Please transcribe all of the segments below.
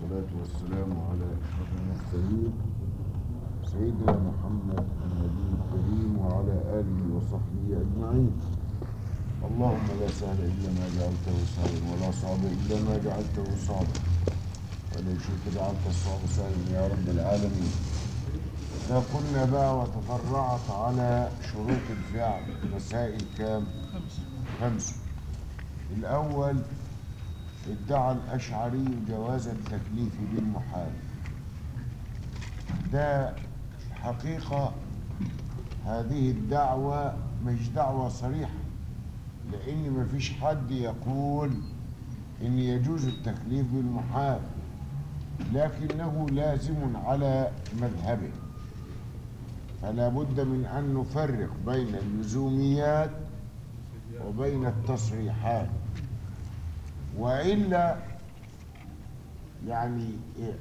والصلاة والسلام على أشرف المرسلين سيدنا محمد النبي الكريم وعلى آله وصحبه أجمعين اللهم لا سهل إلا ما جعلته سهلا ولا صعب إلا ما جعلته صعبا ولا شيء جعلت الصعب سهلا يا رب العالمين إذا قلنا بقى وتفرعت على شروط الفعل مسائل كام؟ خمسة الأول ادعى الأشعري جواز التكليف بالمحال ده حقيقة هذه الدعوة مش دعوة صريحة لأن مفيش حد يقول إن يجوز التكليف بالمحال لكنه لازم على مذهبه فلا بد من أن نفرق بين اللزوميات وبين التصريحات وإلا يعني إيه؟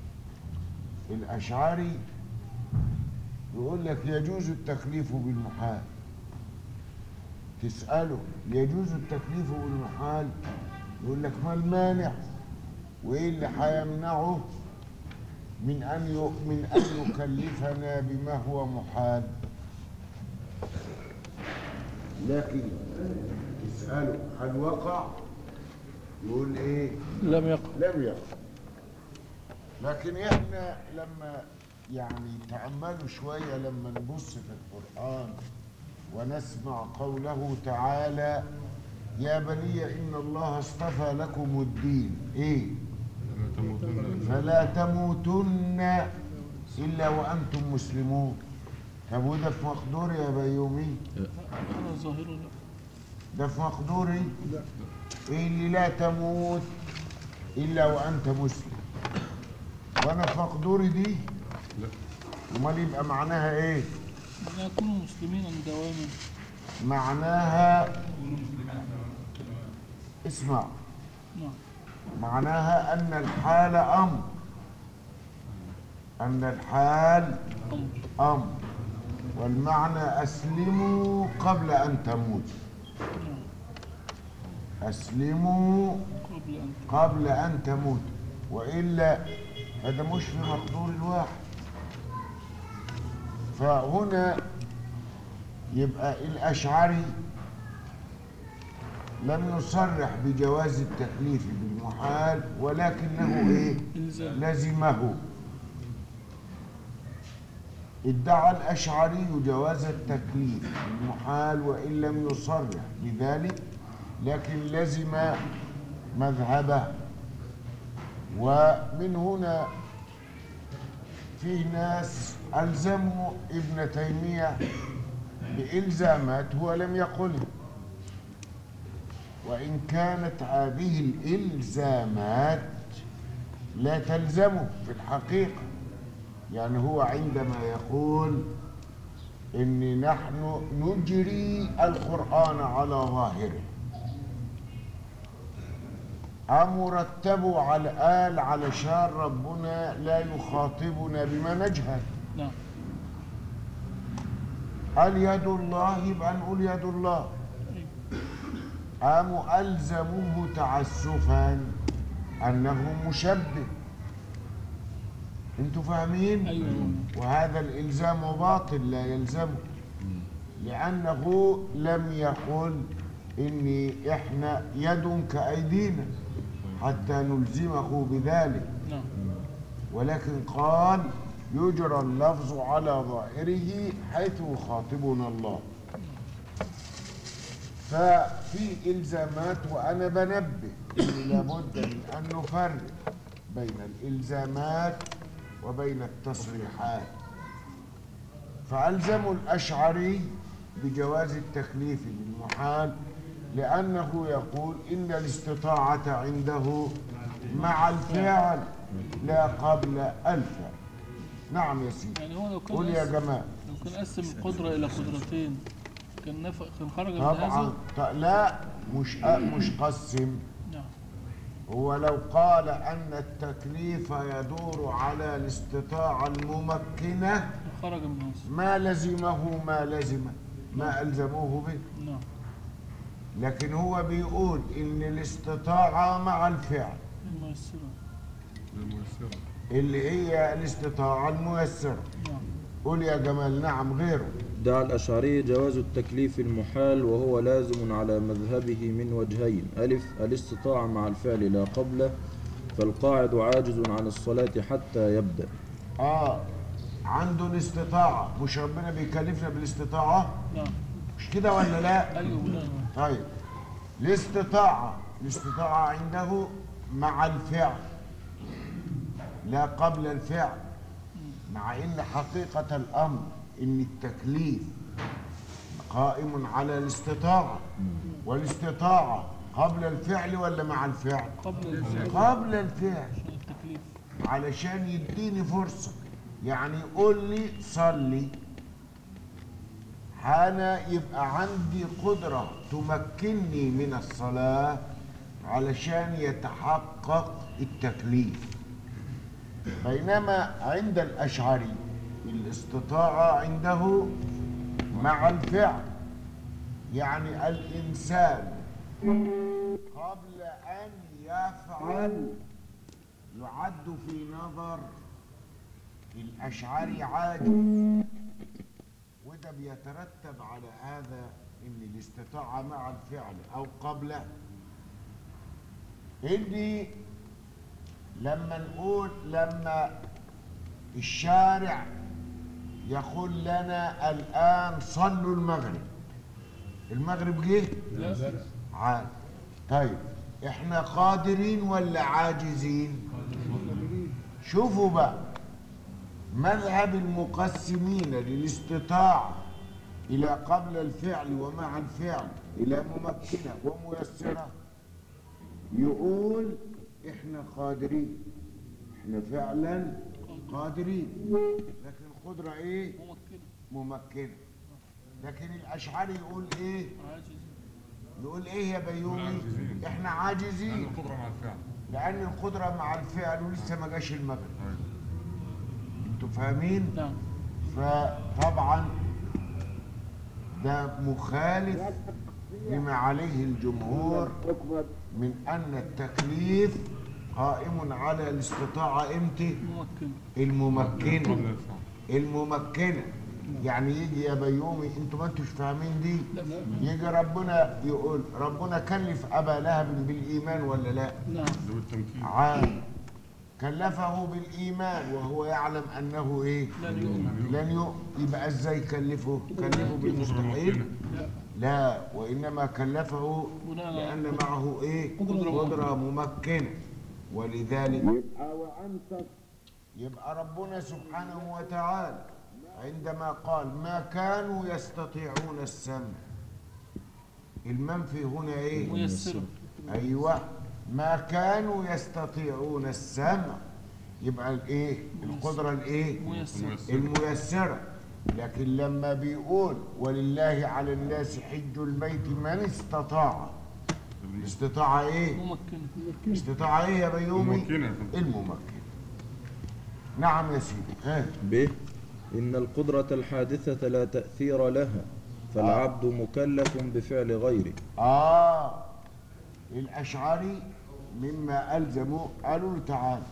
الأشعري يقول لك يجوز التكليف بالمحال تسأله يجوز التكليف بالمحال يقول لك ما المانع وإيه اللي هيمنعه من أن ي- من أن يكلفنا بما هو محال لكن تسأله هل وقع يقول إيه لم يقع لم يقع لكن احنا لما يعني تأملوا شوية لما نبص في القرآن ونسمع قوله تعالى يا بني إن الله اصطفى لكم الدين إيه فلا تموتن إلا وأنتم مسلمون طب وده في مقدور يا بيومي هذا ظاهر لا ده في مقدوري إيه اللي لا تموت إلا وأنت مسلم وأنا في مقدوري دي امال يبقى معناها إيه لا يكونوا مسلمين دواما معناها اسمع نعم معناها أن الحال أمر أن الحال أمر أمر والمعنى أسلموا قبل أن تموتوا نعم أسلموا قبل أن قبل أن تموت وإلا هذا مش في مقدور الواحد فهنا يبقى الأشعري لم يصرح بجواز التكليف بالمحال ولكنه إيه إلزام لزمه ادعى الأشعري جواز التكليف بالمحال وإن لم يصرح بذلك لكن لزم مذهبه ومن هنا في ناس ألزموا ابن تيمية بإلزامات هو لم يقلها وإن كانت هذه الإلزامات لا تلزمه في الحقيقة يعني هو عندما يقول إن نحن نجري القرآن على ظاهره أمرتب على الآل علشان ربنا لا يخاطبنا بما نجهل نعم قال يد الله يبقى نقول يد الله قاموا ألزموه تعسفا أنه مشبه انتوا فاهمين؟ أيوة وهذا الإلزام باطل لا يلزمه لأنه لم يقل إني إحنا يد كأيدينا حتى نلزمه بذلك نعم ولكن قال يجرى اللفظ على ظاهره حيث يخاطبنا الله ففي إلزامات وأنا بنبه إن لابد من أن نفرق بين الإلزامات وبين التصريحات فألزموا الأشعري بجواز التكليف بالمحال لأنه يقول إن الاستطاعة عنده مع الفعل لا قبل الفعل نعم يا سيدي يعني هو لو كان قول يا قسم- جماعة لو كان قسم القدرة إلى قدرتين كان نفق كان خرج من طبعا هذا ط- لا مش مش قسم نعم هو لو قال أن التكليف يدور على الاستطاعة الممكنة خرج من هذا ما لزمه ما لزم ما ألزموه به نعم لكن هو بيقول إن الاستطاعة مع الفعل الميسرة اللي هي الاستطاعة الميسرة نعم قول يا جمال نعم غيره دعا الأشعري جواز التكليف المحال وهو لازم على مذهبه من وجهين ألف الاستطاعة مع الفعل لا قبله فالقاعد عاجز عن الصلاة حتى يبدأ اه عنده الاستطاعة مش ربنا بيكلفنا بالاستطاعة نعم مش كده ولا لا أيوه لا طيب الاستطاعة الاستطاعة عنده مع الفعل لا قبل الفعل مع ان حقيقة الامر ان التكليف قائم على الاستطاعة والاستطاعة قبل الفعل ولا مع الفعل قبل الفعل قبل الفعل عشان التكليف علشان يديني فرصة يعني يقول لي صلي أنا يبقى عندي قدرة تمكنني من الصلاة علشان يتحقق التكليف بينما عند الأشعري الاستطاعة عنده مع الفعل يعني الإنسان قبل أن يفعل يعد في نظر الأشعري عاجز وده بيترتب على هذا ان الاستطاعة مع الفعل او قبله اني لما نقول لما الشارع يقول لنا الان صلوا المغرب المغرب جه لا عاد طيب احنا قادرين ولا عاجزين شوفوا بقى مذهب المقسمين للاستطاعة إلى قبل الفعل ومع الفعل إلى ممكنة وميسرة يقول إحنا قادرين إحنا فعلا قادرين لكن القدرة إيه؟ ممكن ممكنة لكن الأشعري يقول إيه؟ عاجز يقول إيه يا بيومي؟ إحنا عاجزين القدرة مع الفعل لأن القدرة مع الفعل ولسه ما جاش المغرب انتوا فاهمين؟ نعم فطبعا ده مخالف لما عليه الجمهور من أن التكليف قائم على الاستطاعة امتى؟ ممكن الممكنة قبل الفعل الممكنة يعني يجي يا بيومي انتوا ما انتوش فاهمين دي لا يجي ربنا يقول ربنا كلف أبا لهب بالإيمان ولا لا؟ نعم ذوي التمكين عام كلفه بالإيمان وهو يعلم أنه إيه لن يؤمن لن يؤمن يبقى إزاي يكلفه كلفه بالمستحيل لا لا وإنما كلفه بناء على لأن معه إيه قدرة قدرة ممكنة ولذلك يبقى وأنت يبقى ربنا سبحانه وتعالى عندما قال ما كانوا يستطيعون السمع المنفي هنا إيه ميسرة ايوه ما كانوا يستطيعون السمع يبقى الايه القدره الايه ميسرة الميسره لكن لما بيقول ولله على الناس حج البيت من استطاع استطاع ايه ممكن استطاع ايه يا بيومي ممكنة يا فندم. الممكن نعم يا سيدي ها ب إن القدرة الحادثة لا تأثير لها فالعبد مكلف بفعل غيره آه الأشعري مما ألزموا قالوا له تعالى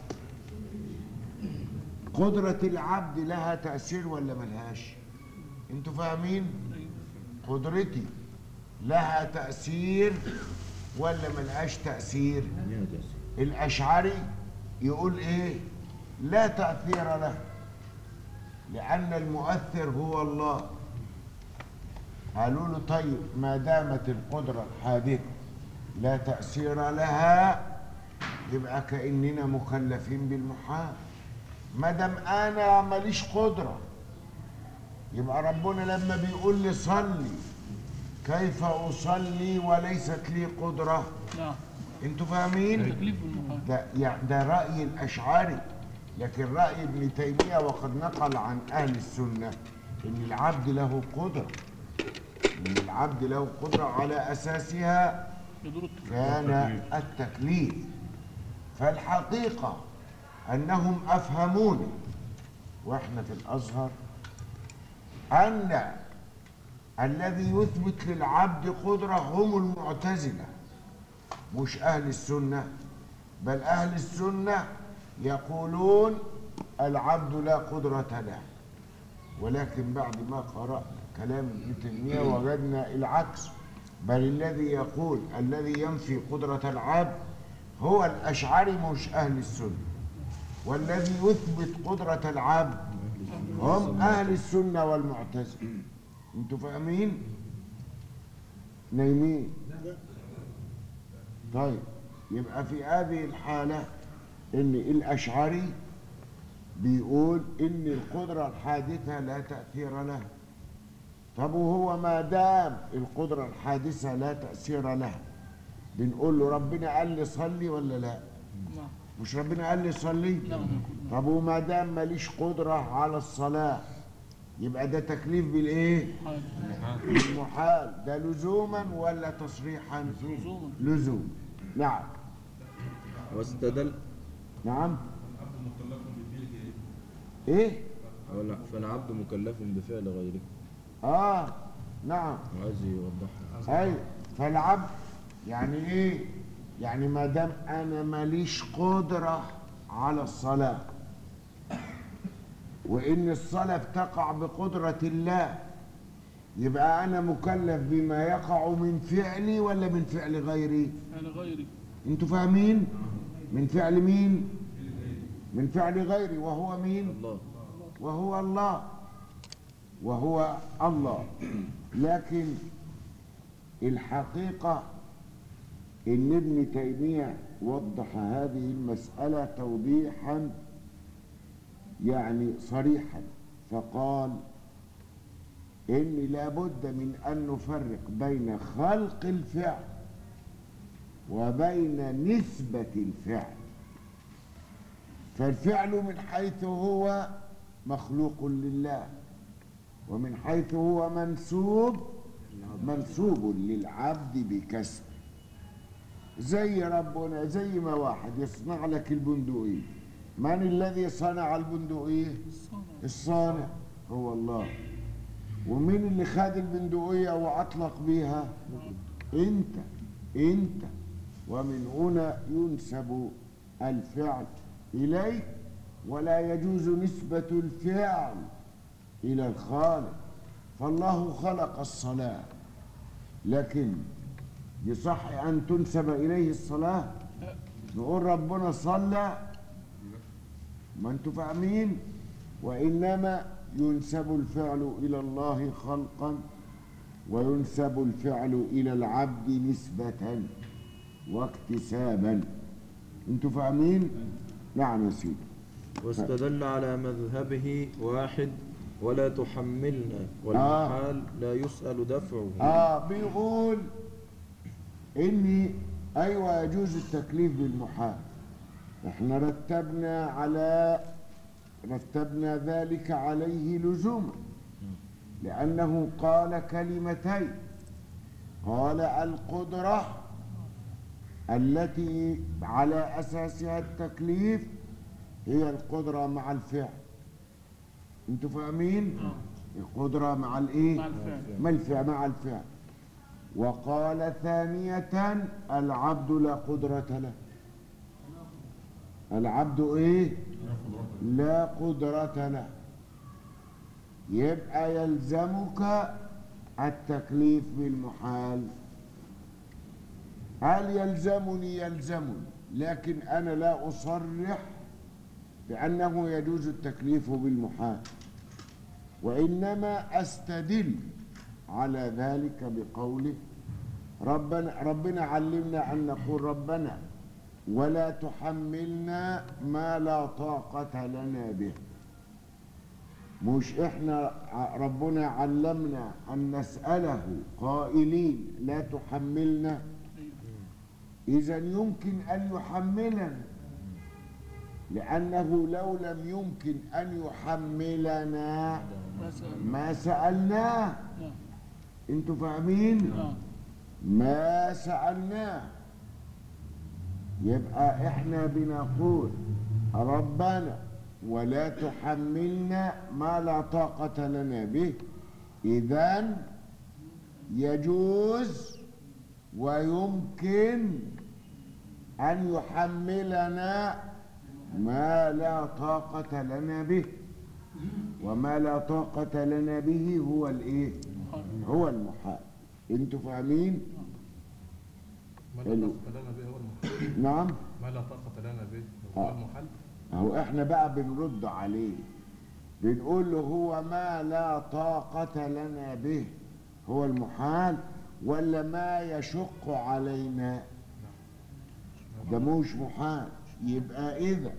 قدرة العبد لها تأثير ولا ملهاش؟ أنتوا فاهمين؟ قدرتي لها تأثير ولا ملهاش تأثير؟ يعجز الأشعري يقول إيه؟ لا تأثير له لأن المؤثر هو الله قالوا له طيب ما دامت القدرة الحادثة لا تأثير لها يبقى كأننا مكلفين بالمحال ما دام أنا ماليش قدرة يبقى ربنا لما بيقول لي صلي كيف أصلي وليست لي قدرة نعم انتوا فاهمين؟ تكليف بالمحال ده يعني ده رأي الأشعري لكن رأي ابن تيمية وقد نقل عن أهل السنة إن العبد له قدرة إن العبد له قدرة على أساسها يدور التكليف كان التكليف فالحقيقة أنهم أفهموني وإحنا في الأزهر أن الذي يثبت للعبد قدرة هم المعتزلة مش أهل السنة بل أهل السنة يقولون العبد لا قدرة له ولكن بعد ما قرأنا كلام ابن تيمية وجدنا العكس بل الذي يقول الذي ينفي قدرة العبد هو الأشعري مش أهل السنة والذي يثبت قدرة العبد هم أهل السنة والمعتزلة انتوا فاهمين؟ نايمين طيب يبقى في هذه الحالة ان الاشعري بيقول ان القدرة الحادثة لا تأثير لها طب وهو ما دام القدرة الحادثة لا تأثير لها بنقول له ربنا قال لي صلي ولا لا نعم مش ربنا قال لي صلي نعم طب وما دام ماليش قدرة على الصلاة يبقى ده تكليف بالايه حاجة بالمحال ده لزوما ولا تصريحا لزوما لزوم نعم واستدل نعم ايه ولا فالعبد مكلف بفعل غيره اه نعم وعايز يوضحها ايوه فالعبد يعني ايه يعني ما دام انا ماليش قدره على الصلاه وان الصلاه بتقع بقدره الله يبقى انا مكلف بما يقع من فعلي ولا من فعل غيري يعني غيري انتوا فاهمين من فعل مين من فعل غيري وهو مين الله وهو الله وهو الله لكن الحقيقة إن ابن تيمية وضح هذه المسألة توضيحا يعني صريحا فقال إن لابد من أن نفرق بين خلق الفعل وبين نسبة الفعل فالفعل من حيث هو مخلوق لله ومن حيث هو منسوب منسوب للعبد بكسب زي ربنا زي ما واحد يصنع لك البندقية من الذي صنع البندقية الصلاة الصانع هو الله ومين اللي خد البندقية وأطلق بيها انت انت ومن هنا ينسب الفعل إليك ولا يجوز نسبة الفعل إلى الخالق فالله خلق الصلاة لكن يصح أن تنسب إليه الصلاة نقول ربنا صلى ما انتوا فاهمين وإنما ينسب الفعل إلى الله خلقا وينسب الفعل إلى العبد نسبة واكتسابا انتوا فاهمين نعم يا سيدي واستدل على مذهبه واحد ولا تحملنا والمحال لا يسأل دفعه اه بيقول اني ايوه يجوز التكليف بالمحال احنا رتبنا على رتبنا ذلك عليه لزوما لانه قال كلمتين قال القدره التي على اساسها التكليف هي القدره مع الفعل انتوا فاهمين القدره مع الايه مع الفعل ما الفعل مع الفعل وقال ثانية العبد لا قدرة له العبد ايه لا قدرة له يبقى يلزمك التكليف بالمحال هل يلزمني يلزمني لكن انا لا اصرح بانه يجوز التكليف بالمحال وإنما أستدل على ذلك بقوله ربنا ربنا علمنا أن نقول ربنا ولا تحملنا ما لا طاقة لنا به مش احنا ع- ربنا علمنا أن نسأله قائلين لا تحملنا إذا يمكن أن يحملنا لأنه لو لم يمكن أن يحملنا مثلا ما سألناه نعم انتوا فاهمين نعم ما سألناه يبقى احنا بنقول ربنا ولا تحملنا ما لا طاقة لنا به إذن يجوز ويمكن أن يحملنا ما لا طاقة لنا به وما لا طاقة لنا به هو الايه هو المحال انتوا فاهمين ما لا حلو. طاقة لنا به هو المحل نعم ما لا طاقة لنا به هو آه. المحل اهو احنا بقى بنرد عليه بنقول له هو ما لا طاقة لنا به هو المحال ولا ما يشق علينا ده مش محال يبقى إذا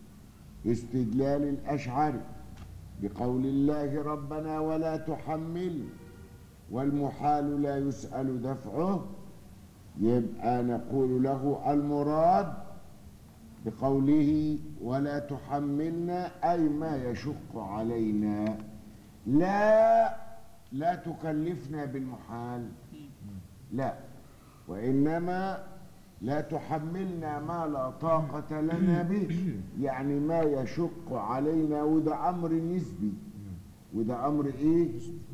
استدلال الأشعري بقول الله ربنا ولا تحمل والمحال لا يسأل دفعه يبقى نقول له المراد بقوله ولا تحملنا أي ما يشق علينا لا لا تكلفنا بالمحال لا وإنما لا تحملنا ما لا طاقة لنا به يعني ما يشق علينا وده أمر نسبي وده أمر إيه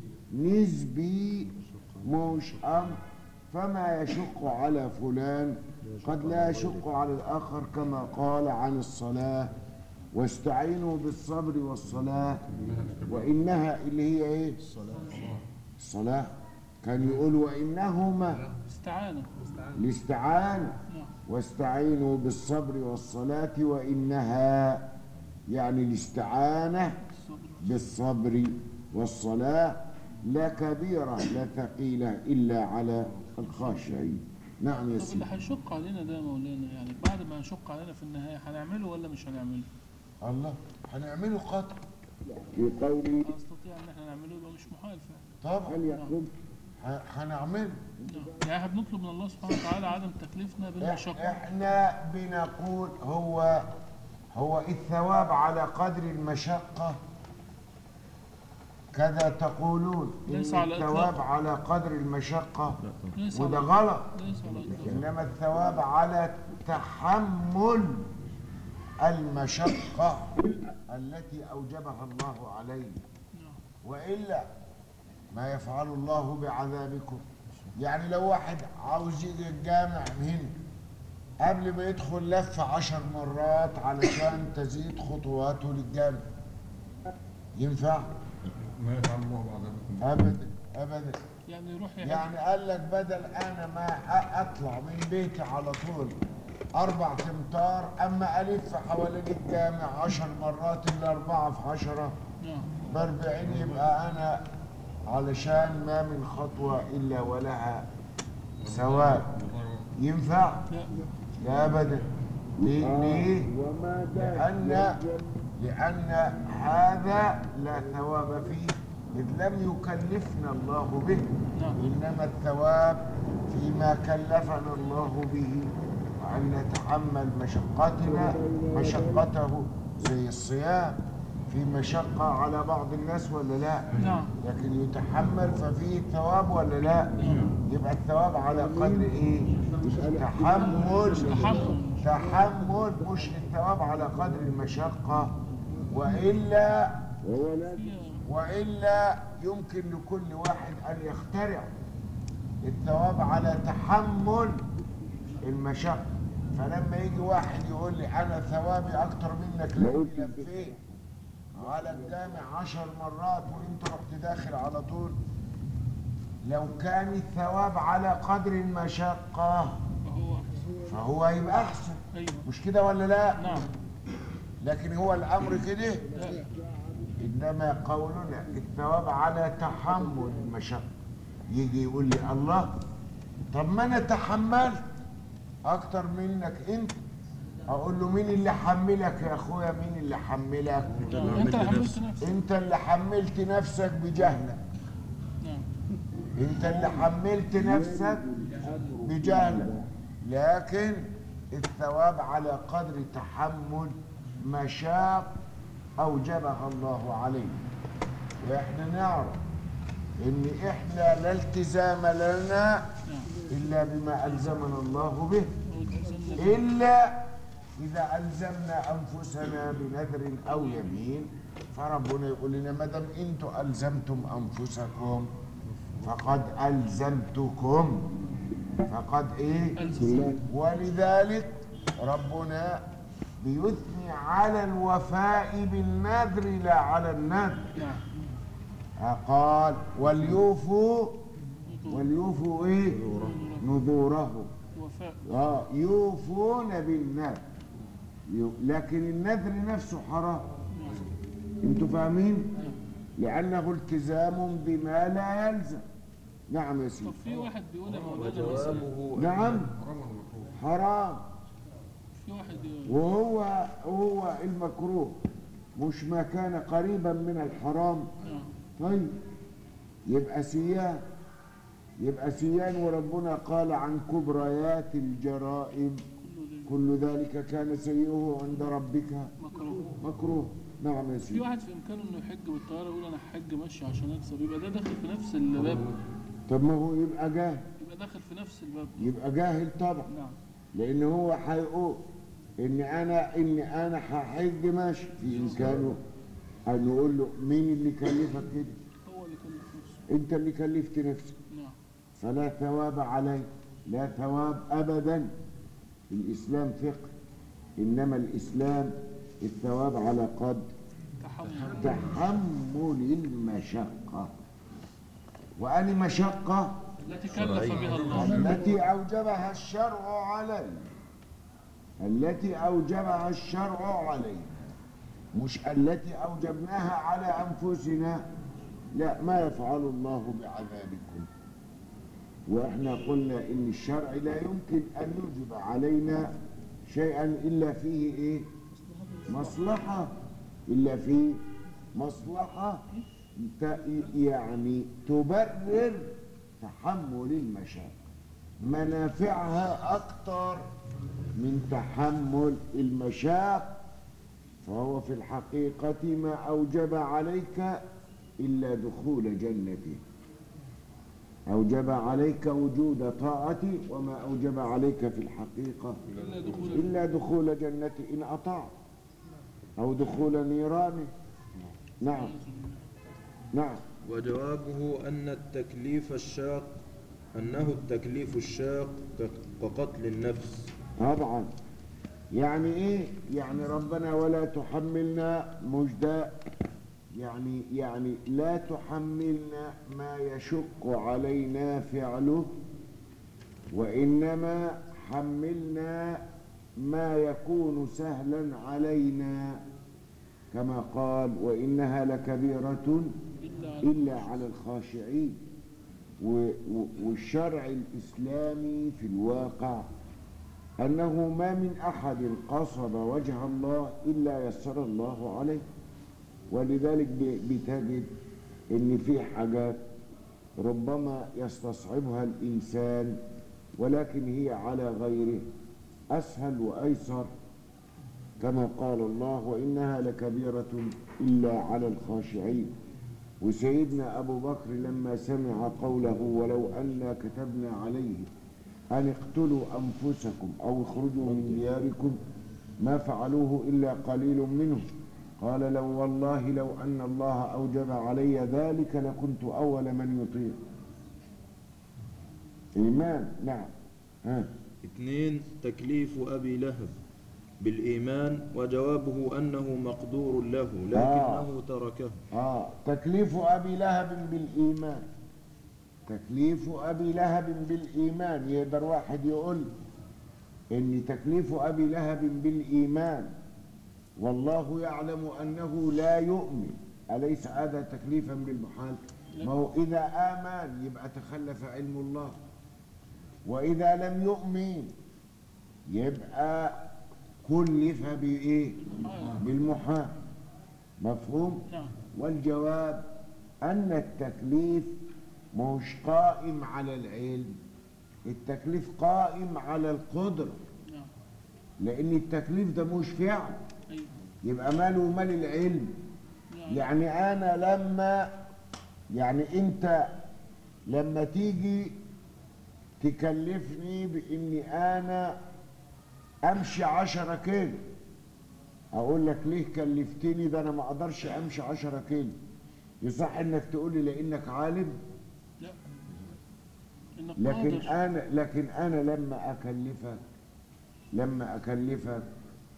نسبي مش أمر فما يشق على فلان قد لا يشق على الآخر كما قال عن الصلاة واستعينوا بالصبر والصلاة وإنها اللي هي إيه الصلاة كان يقول وإنهما استعانة الاستعانة نعم واستعينوا بالصبر والصلاة وإنها يعني الاستعانة الصبر بالصبر والصلاة لا كبيرة لا ثقيلة إلا على الخاشعين نعم يا طب سيدي اللي هيشق علينا ده يا مولانا يعني بعد ما يشق علينا في النهاية هنعمله ولا مش هنعمله؟ الله هنعمله قطع في قولي نستطيع ان احنا نعمله يبقى مش محال فعلا طبعا نعم. ه- هنعمله نعم. يعني احنا بنطلب من الله سبحانه وتعالى عدم تكليفنا إح- بالمشقة احنا بنقول هو هو الثواب على قدر المشقة كذا تقولون إن ليس على الثواب إطلاق. على قدر المشقة ليس وده على غلط ليس على إطلاق. إنما الثواب على تحمل المشقة التي أوجبها الله علينا نعم. وإلا ما يفعل الله بعذابكم يعني لو واحد عاوز يجي الجامع من هنا قبل ما يدخل لف عشر مرات علشان تزيد خطواته للجامع ينفع؟ ما يفعل الله بعذابكم أبدا أبدا يعني يروح يحج يعني قال لك بدل انا ما أ- اطلع من بيتي على طول اربع امتار اما الف حوالين الجامع عشر مرات الا اربعه في عشره نعم باربعين يبقى انا علشان ما من خطوه الا ولها ثواب ينفع؟ لا لا ابدا ليه؟ ليه؟ لان لان هذا لا ثواب فيه اذ لم يكلفنا الله به نعم إنما الثواب فيما كلفنا الله به وأن نتحمل مشقتنا مشقته زي الصيام في مشقة على بعض الناس ولا لا نعم لكن يتحمل ففيه الثواب ولا لا يبقى الثواب على قدر ايه تحمل تحمل. تحمل مش الثواب على قدر المشقة وإلا فيها وإلا يمكن لكل واحد أن يخترع الثواب على تحمل المشقة فلما يجي واحد يقول لي أنا ثوابي أكتر منك لأني لفيت على الجامع عشر مرات وأنت رحت داخل على طول لو كان الثواب على قدر المشقة فهو فهو يبقى أحسن ايوه مش كده ولا لا؟ نعم لكن هو الأمر كده لا إنما قولنا الثواب على تحمل المشقة يجي يقول لي الله طب ما أنا تحملت أكتر منك أنت أقول له مين اللي حملك يا أخويا مين اللي حملك نعم. انت اللي حملت نفسك أنت اللي حملت نفسك بجهلك نعم أنت اللي حملت نفسك بجهلك لكن الثواب على قدر تحمل مشاق أوجبها الله علينا وإحنا نعرف إن إحنا لا التزام لنا نعم إلا بما ألزمنا الله به والتزمنا إلا إذا ألزمنا أنفسنا بنذر أو يمين فربنا يقول لنا ما دام أنتم ألزمتم أنفسكم فقد ألزمتكم فقد إيه ألزم. ولذلك ربنا بيثني على الوفاء بالنذر لا على النذر نعم قال وليوفوا وليوفوا ايه نذورهم وفاء اه يوفون بالنذر يو- لكن النذر نفسه حرام انتوا فاهمين لانه التزام بما لا يلزم نعم يا طب سيدي في واحد بيقول يا مولانا مثلا وجوابه نعم حرام ولا مكروه؟ حرام في واحد يقول وهو هو المكروه مش ما كان قريبا من الحرام نعم طيب يبقى سيان يبقى سيان وربنا قال عن كبريات الجرائم كله كل ده ذلك كان سيئه عند ربك مكروه مكروه نعم يا في سيدي واحد في امكانه انه يحج بالطياره يقول انا هحج مشي عشان اكسب يبقى ده داخل في نفس الباب طب ما هو يبقى جاهل يبقى داخل في نفس الباب يبقى جاهل طبعا نعم لان هو هيقول ان انا ان انا هحج ماشي في امكانه ان يقول له مين اللي كلفك كده هو اللي كلف نفسه انت اللي كلفت نفسك نعم فلا ثواب عليه لا ثواب ابدا الاسلام فقه انما الاسلام الثواب على قدر تحمل تحمل المشقه وأن مشقه التي كلف بها الله التي أوجبها الشرع علينا التي أوجبها الشرع علينا مش التي أوجبناها على أنفسنا لا ما يفعل الله بعذابكم وإحنا قلنا إن الشرع لا يمكن أن يوجب علينا شيئا إلا فيه إيه مصلحة إلا فيه مصلحة ت- يعني تبرر تحمل المشاق منافعها أكثر من تحمل المشاق فهو في الحقيقة ما أوجب عليك إلا دخول جنته أوجب عليك وجود طاعتي وما أوجب عليك في الحقيقة إلا دخول إلا دخول جنته إن أطاع أو دخول نيرانه نعم نعم وجوابه أن التكليف الشاق أنه التكليف الشاق ك- كقتل النفس طبعا يعني ايه يعني ربنا ولا تحملنا مجداء يعني يعني لا تحملنا ما يشق علينا فعله وانما حملنا ما يكون سهلا علينا كما قال وانها لكبيره إلا إلا على الخاشعين و- و- والشرع الإسلامي في الواقع أنه ما من أحد قصد وجه الله إلا يسر الله عليه ولذلك ب- بتجد إن في حاجات ربما يستصعبها الإنسان ولكن هي على غيره أسهل وأيسر كما قال الله وإنها لكبيرة إلا على الخاشعين وسيدنا أبو بكر لما سمع قوله ولو أنا كتبنا عليه أن اقتلوا أنفسكم أو اخرجوا من دياركم ما فعلوه إلا قليل منهم قال لو والله لو أن الله أوجب علي ذلك لكنت أول من يطيع إيمان نعم ها اثنين تكليف أبي لهب بالإيمان وجوابه أنه مقدور له لكنه تركه آه تكليف أبي لهب بالإيمان تكليف أبي لهب بالإيمان يقدر واحد يقول إن تكليف أبي لهب بالإيمان والله يعلم أنه لا يؤمن أليس هذا تكليفا بالمحال ما هو إذا آمن يبقى تخلف علم الله وإذا لم يؤمن يبقى كلف بإيه بالمحال مفهوم نعم والجواب أن التكليف مش قائم على العلم التكليف قائم على القدرة نعم لأن التكليف ده مش فعل أيوه يبقى ماله مال العلم نعم يعني أنا لما يعني أنت لما تيجي تكلفني بإني أنا أمشي عشرة كيلو أقول لك ليه كلفتني ده أنا ما أقدرش أمشي عشرة كيلو يصح إنك تقول لي لأنك عالم لا إنك لكن قادر أنا لكن أنا لما أكلفك لما أكلفك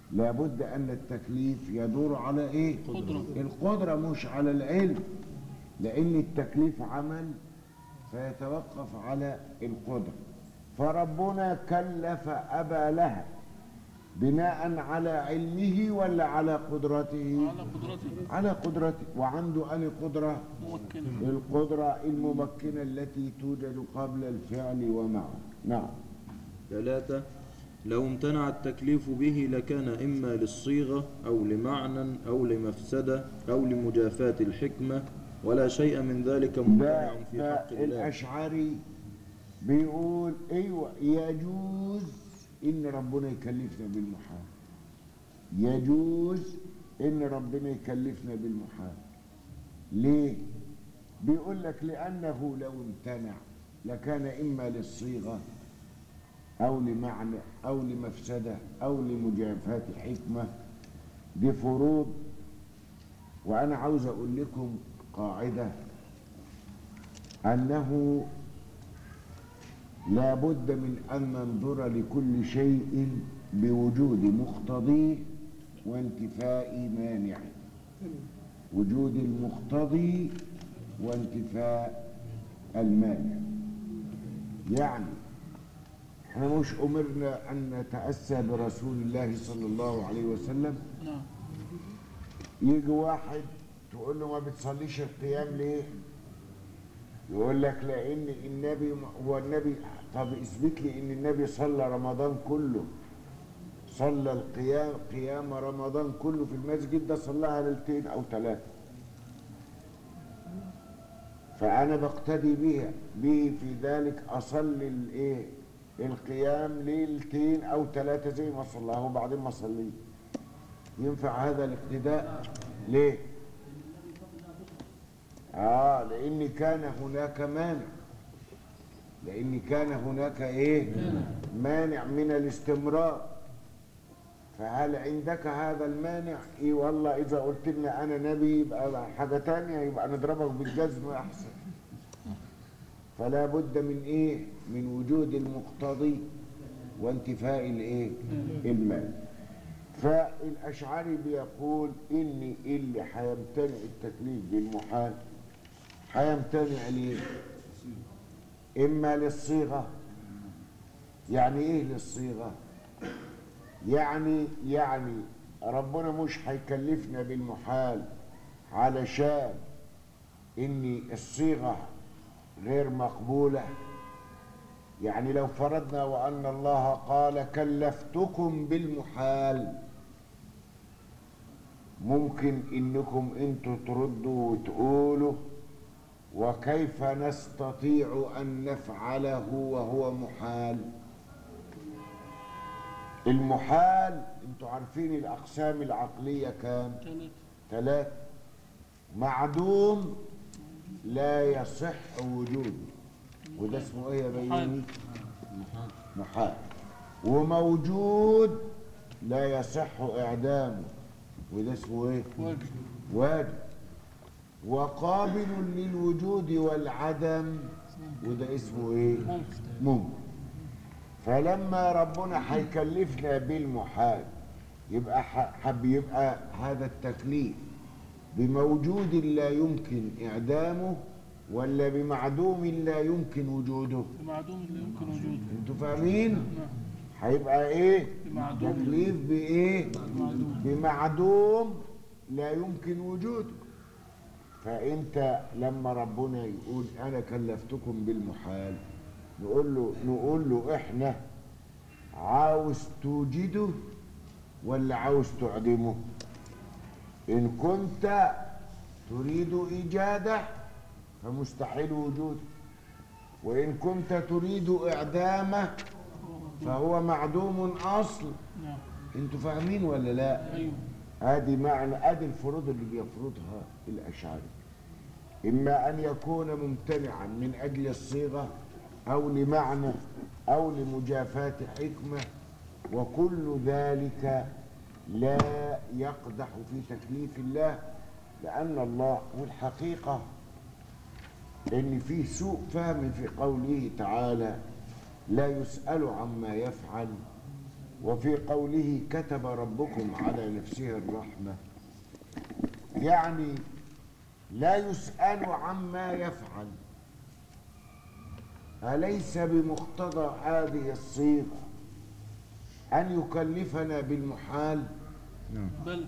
لابد أن التكليف يدور على إيه؟ قدرة. القدرة مش على العلم لأن التكليف عمل فيتوقف على القدرة فربنا كلف أبا لهب بناء على علمه ولا على قدرته على قدرته على قدرته وعنده أن قدرة ممكنة القدرة الممكنة التي توجد قبل الفعل ومعه نعم ثلاثة لو امتنع التكليف به لكان إما للصيغة أو لمعنى أو لمفسدة أو لمجافاة الحكمة ولا شيء من ذلك ده, ممتنع في ده حق الله الأشعري بيقول أيوة يجوز إن ربنا يكلفنا بالمحال يجوز إن ربنا يكلفنا بالمحال ليه؟ بيقول لك لأنه لو امتنع لكان إما للصيغة أو لمعنى أو لمفسدة أو لمجافاة حكمة دي فروض وأنا عاوز أقول لكم قاعدة أنه لا بد من أن ننظر لكل شيء بوجود مقتضيه وانتفاء مانعه وجود المقتضي وانتفاء المانع يعني احنا مش أمرنا أن نتأسى برسول الله صلى الله عليه وسلم نعم يجي واحد تقول له ما بتصليش القيام ليه يقول لك لان النبي هو النبي طب اثبت لي ان النبي صلى رمضان كله صلى القيام قيام رمضان كله في المسجد ده صلاها ليلتين او ثلاثه فانا بقتدي بها به في ذلك اصلي الايه القيام ليلتين او ثلاثه زي ما صلاها وبعدين ما اصليه ينفع هذا الاقتداء ليه اه لان كان هناك مانع لان كان هناك ايه مانع من الاستمرار فهل عندك هذا المانع ايه والله اذا قلت لنا انا نبي يبقى حاجه تانية يبقى نضربك بالجزم احسن فلا بد من ايه من وجود المقتضي وانتفاء الايه المانع فالأشعري بيقول إن اللي هيمتنع التكليف بالمحال هيمتنع ليه؟ إما للصيغة يعني إيه للصيغة؟ يعني يعني ربنا مش هيكلفنا بالمحال علشان إن الصيغة غير مقبولة يعني لو فرضنا وأن الله قال كلفتكم بالمحال ممكن إنكم أنتوا تردوا وتقولوا وكيف نستطيع أن نفعله وهو محال المحال انتوا عارفين الأقسام العقلية كام ثلاثة ثلاثة معدوم لا يصح وجوده وده اسمه ايه يا بيني محال وموجود لا يصح اعدامه وده اسمه ايه واجب واجب وقابل للوجود والعدم وده اسمه ايه ممكن ممكن فلما ربنا هيكلفنا بالمحال يبقى ح- حب يبقى هذا التكليف بموجود لا يمكن إعدامه ولا بمعدوم لا يمكن وجوده بمعدوم اللي يمكن وجوده انتوا فاهمين نعم هيبقى ايه بمعدوم تكليف بايه بمعدوم بمعدوم لا يمكن وجوده فانت لما ربنا يقول انا كلفتكم بالمحال نقول له نقول له احنا عاوز توجده ولا عاوز تعدمه ان كنت تريد ايجاده فمستحيل وجوده وان كنت تريد اعدامه فهو معدوم اصلا نعم انتوا فاهمين ولا لا ايوه ادي معنى ادي الفروض اللي بيفرضها الاشعري اما ان يكون ممتنعا من اجل الصيغه او لمعنى او لمجافاه حكمه وكل ذلك لا يقدح في تكليف الله لان الله والحقيقه ان في سوء فهم في قوله تعالى لا يسال عما يفعل وفي قوله كتب ربكم على نفسه الرحمة يعني لا يسأل عما يفعل أليس بمقتضى هذه الصيغة أن يكلفنا بالمحال نعم بل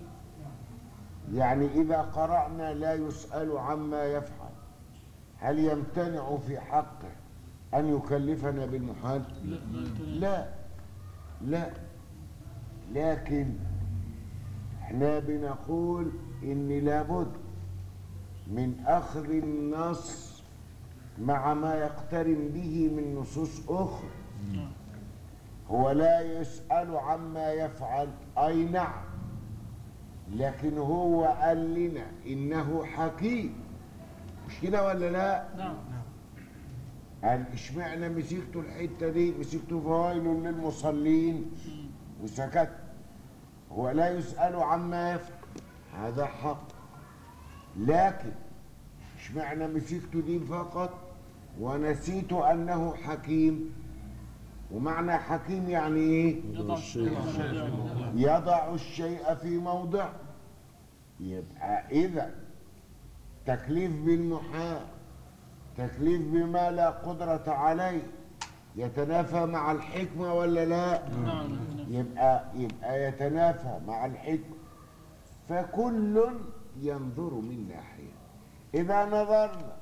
يعني إذا قرأنا لا يسأل عما يفعل هل يمتنع في حقه أن يكلفنا بالمحال لا لا يمتنع. لا لا لكن احنا بنقول ان لابد من اخذ النص مع ما يقترن به من نصوص اخرى نعم. هو لا يسأل عما يفعل اي نعم لكن هو قال لنا انه حكيم مش كده ولا لا نعم قال اشمعنى مسكتوا الحته دي مسكتوا فوائل للمصلين وسكت هو لا يسأل عما يفعل هذا حق لكن اشمعنى مسكتوا دي فقط ونسيت انه حكيم ومعنى حكيم يعني ايه يضع الشيء في موضعه. يضع الشيء في موضع يبقى إذا تكليف بالمحال تكليف بما لا قدرة عليه يتنافى مع الحكمة ولا لا نعم نعم. يبقى يبقى يتنافى مع الحكمة فكل ينظر من ناحية إذا نظرنا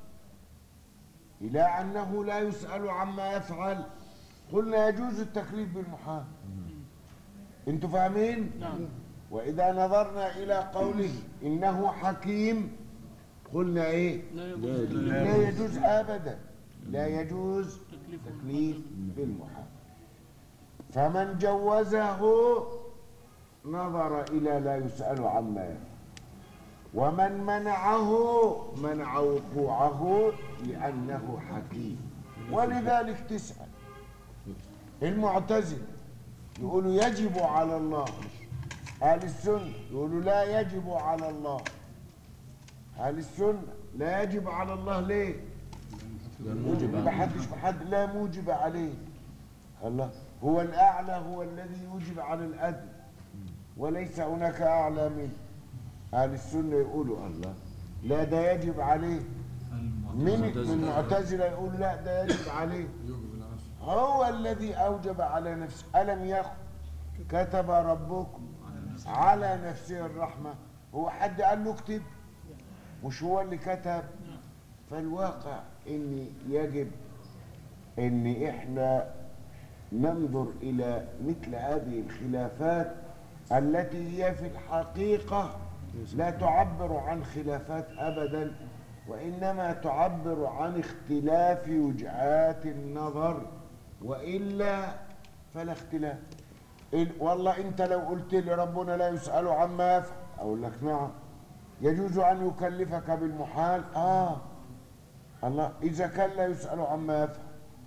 إلى أنه لا يسأل عما يفعل قلنا يجوز التكليف بالمحال انتوا فاهمين؟ نعم وإذا نظرنا إلى قوله إنه حكيم قلنا إيه؟ لا لا يجوز يجوز. لا يجوز أبدا لا يجوز تكليف تكليف بالمحال فمن جوزه نظر إلى لا يسأل عما يفعل ومن منعه منع وقوعه لأنه حكيم ولذلك تسأل المعتزلة يقولوا يجب على الله أهل السنة يقولوا لا يجب على الله أهل السنة لا يجب على الله ليه؟ لأن موجب ما حدش بحد لا موجب عليه الله هو الأعلى هو الذي يوجب على الأدنى وليس هناك أعلى منه أهل السنة يقولوا الله لا ده يجب عليه من المعتزلة يقول لا ده يجب عليه يوجب على نفسه هو الذي أوجب على نفسه ألم يقل كتب ربكم على نفسه الرحمة هو حد قال له اكتب مش هو اللي كتب فالواقع ان يجب ان احنا ننظر الى مثل هذه الخلافات التي هي في الحقيقة لا تعبر عن خلافات ابدا وانما تعبر عن اختلاف وجهات النظر والا فلا اختلاف إن- والله انت لو قلت لي ربنا لا يسأل عما يفعل اقول لك نعم يجوز ان يكلفك بالمحال اه الله اذا كان لا يسأل عما يفعل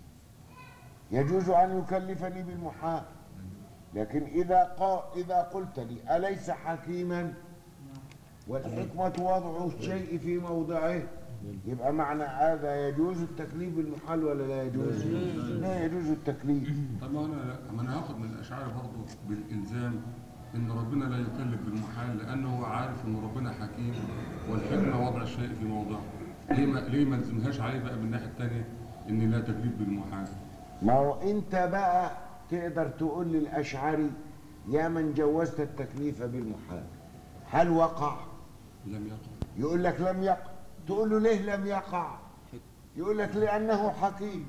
يجوز ان يكلفني بالمحال لكن اذا قا اذا قلت لي اليس حكيما والحكمة وضع الشيء في موضعه يبقى معنى هذا يجوز التكليف بالمحال ولا لا يجوز؟ لا يجوز التكليف طب ما انا ما انا هاخد من الاشاعره برضه بالالزام ان ربنا لا يكلف بالمحال لانه هو عارف ان ربنا حكيم والحكمه وضع الشيء في موضعه ليه ما ليه ما نلزمهاش عليه بقى من الناحيه الثانيه ان لا تكليف بالمحال ما هو انت بقى تقدر تقول للاشعري يا من جوزت التكليف بالمحال هل وقع لم يقع يقول لك لم يقع تقول له ليه لم يقع يقول لك لانه حكيم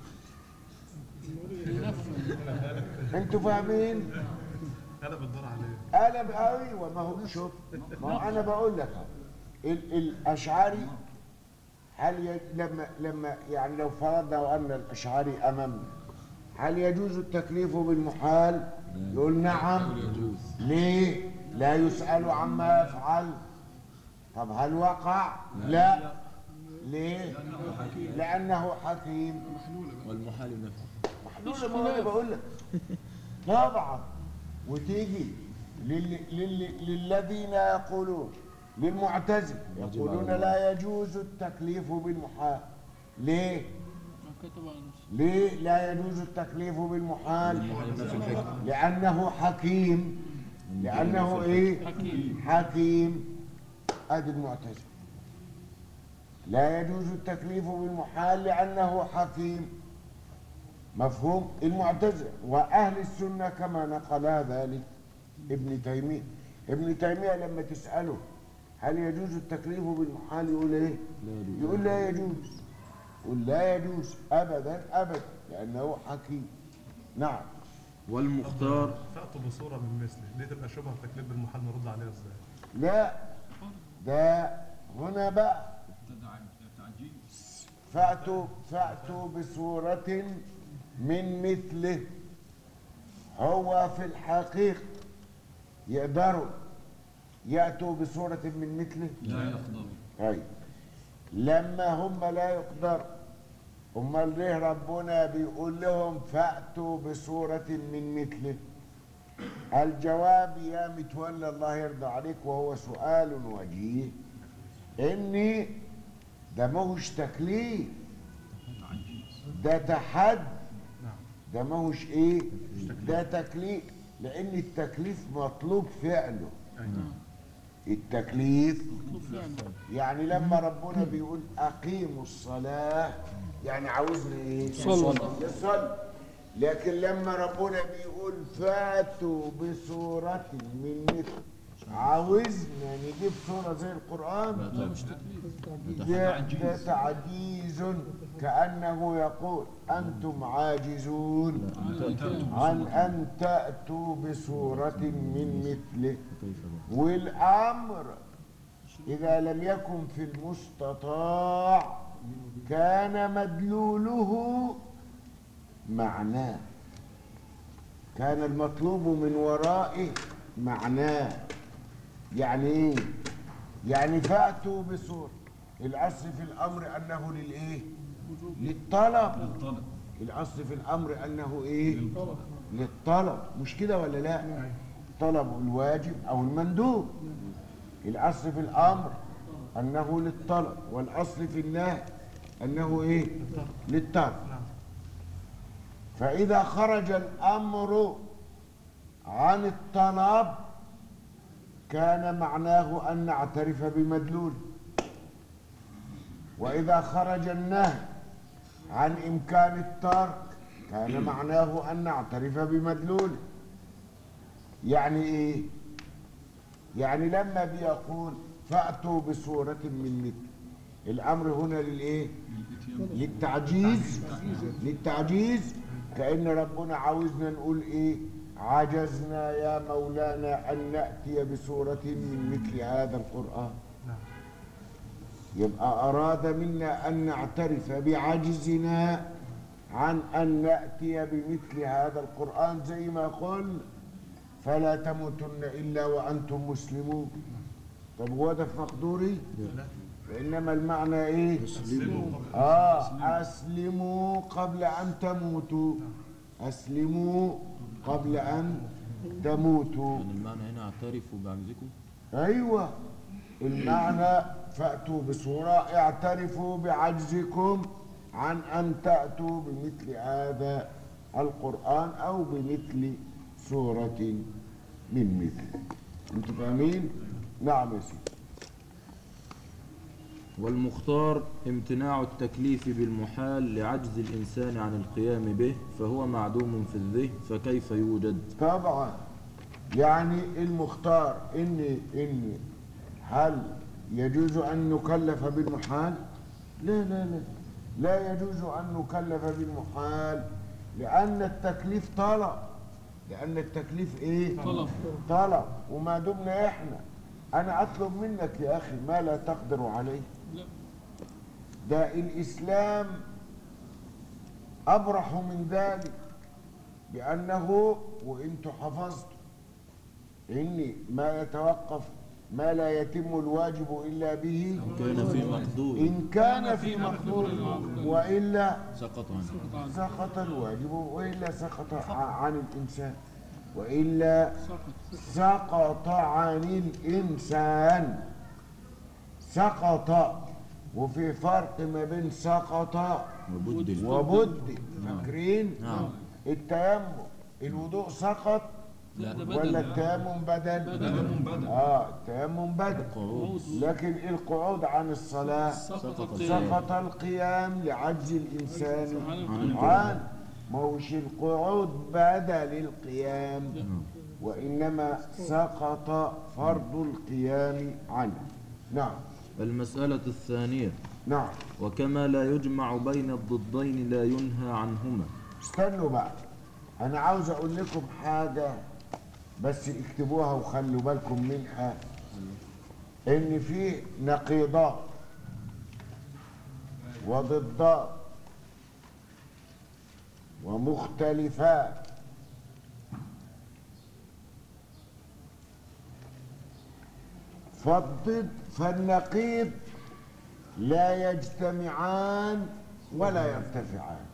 انتوا فاهمين قلب الدور عليه قلب ايوه ما هو شوف ما هو انا بقول لك أهو. ال- الاشعري هل ي... لما لما يعني لو فرضنا ان الاشعري امامنا هل يجوز التكليف بالمحال؟ يقول نعم ليه؟ لا يسأل عما يفعل طب هل وقع؟ لا ليه؟ لأنه حكيم والمحال نفسه محلول ما انا بقول لك طبعا وتيجي لل... لل... للذين يقولون للمعتزل يقولون لا يجوز التكليف بالمحال ليه؟ ما كتب على نفسه ليه لا يجوز التكليف بالمحال المحال في الحكم لأنه حكيم لأنه إيه حكيم حكيم أدي المعتزلة لا يجوز التكليف بالمحال لأنه حكيم مفهوم المعتزلة وأهل السنة كما نقل ذلك ابن تيمية ابن تيمية لما تسأله هل يجوز التكليف بالمحال يقول ايه لا يجوز. يقول لا يجوز يقول لا يجوز أبدا أبدا لأنه حكيم نعم والمختار فأتوا بصورة من مثله دي تبقى شبهة تكليف بالمحال نرد عليها ازاي لا ده هنا بقى فأتوا فأتوا بصورة من مثله هو في الحقيقة يقدروا يأتوا بصورة من مثله لا يقدر أي لما هم لا يقدروا امال ليه ربنا بيقول لهم فأتوا بصورة من مثله الجواب يا متولى الله يرضى عليك وهو سؤال وجيه اني ده ماهوش تكليف ده تحدي نعم ده ماهوش ايه ده تكليف لان التكليف مطلوب فعله أيوة. التكليف مطلوب فعلا يعني لما ربنا بيقول اقيموا الصلاه يعني عاوزنا ايه صلوا. نصلي لكن لما ربنا بيقول فاتوا بصورة من مثل عاوزنا نجيب صورة زي القرآن لا مش تكليف ده, ده تعجيز كأنه يقول أنتم عاجزون عن أن تأتوا بصورة من مثله كيف بقى؟ والأمر إذا لم يكن في المستطاع كان مدلوله معناه كان المطلوب من ورائه معناه يعني ايه يعني فأتوا بصورة الأصل في الأمر أنه للإيه للطلب الطلب الأصل في الأمر أنه إيه للطلب مش كده ولا لا طلب الواجب أو المندوب الأصل في الأمر أنه للطلب والأصل في النهي أنه إيه للطلب نعم فإذا خرج الأمر عن الطلب كان معناه أن نعترف بمدلول وإذا خرج النهي عن إمكان الترك كان معناه أن نعترف بمدلول يعني إيه؟ يعني لما بيقول فأتوا بصورة من مثل الأمر هنا للإيه؟ للتعجيز للتعجيز كأن ربنا عاوزنا نقول إيه عجزنا يا مولانا أن نأتي بصورة من مثل هذا القرآن نعم يبقى أراد منا أن نعترف بعجزنا عن أن نأتي بمثل هذا القرآن زي ما قل فلا تموتن إلا وأنتم مسلمون طب هو ده في مقدوري لا وإنما المعنى إيه أسلموا قبل آه أسلموا قبل أن تموتوا أسلموا قبل أن تموتوا يعني المعنى هنا اعترفوا بعجزكم أيوة المعنى فأتوا بصورة اعترفوا بعجزكم عن أن تأتوا بمثل هذا القرآن أو بمثل سورة من مثله أنتوا فاهمين؟ نعم يا سيدي والمختار امتناع التكليف بالمحال لعجز الإنسان عن القيام به فهو معدوم في الذهن فكيف يوجد طبعا يعني المختار ان ان هل يجوز ان نكلف بالمحال لا لا لا لا يجوز ان نكلف بالمحال لان التكليف طلب لان التكليف ايه طلب طلب وما دمنا احنا انا اطلب منك يا اخي ما لا تقدر عليه لا ده الإسلام أبرح من ذلك بأنه وإنتم حفظتم إن ما يتوقف ما لا يتم الواجب إلا به كان في مقدور إن كان في مقدور وإلا سقط عنه سقط الواجب وإلا سقط ع- عن الإنسان وإلا سقط سقط عن الإنسان سقط وفي فرق ما بين سقط وبدل وبدل فاكرين نعم. التيمم الوضوء سقط لا ده ولا بدل التيمم بدل اه التيمم بدل قعود لكن القعود عن الصلاة سقط سقط القيام سقط القيام لعجز الإنسان عن القيام. عن ما هوش القعود بدل القيام وإنما سقط فرض القيام عنه نعم المسألة الثانية نعم وكما لا يجمع بين الضدين لا ينهى عنهما استنوا بقى أنا عاوز أقول لكم حاجة بس اكتبوها وخلوا بالكم منها إن في نقيضات وضدات ومختلفات فالضد فالنقيض لا يجتمعان ولا يرتفعان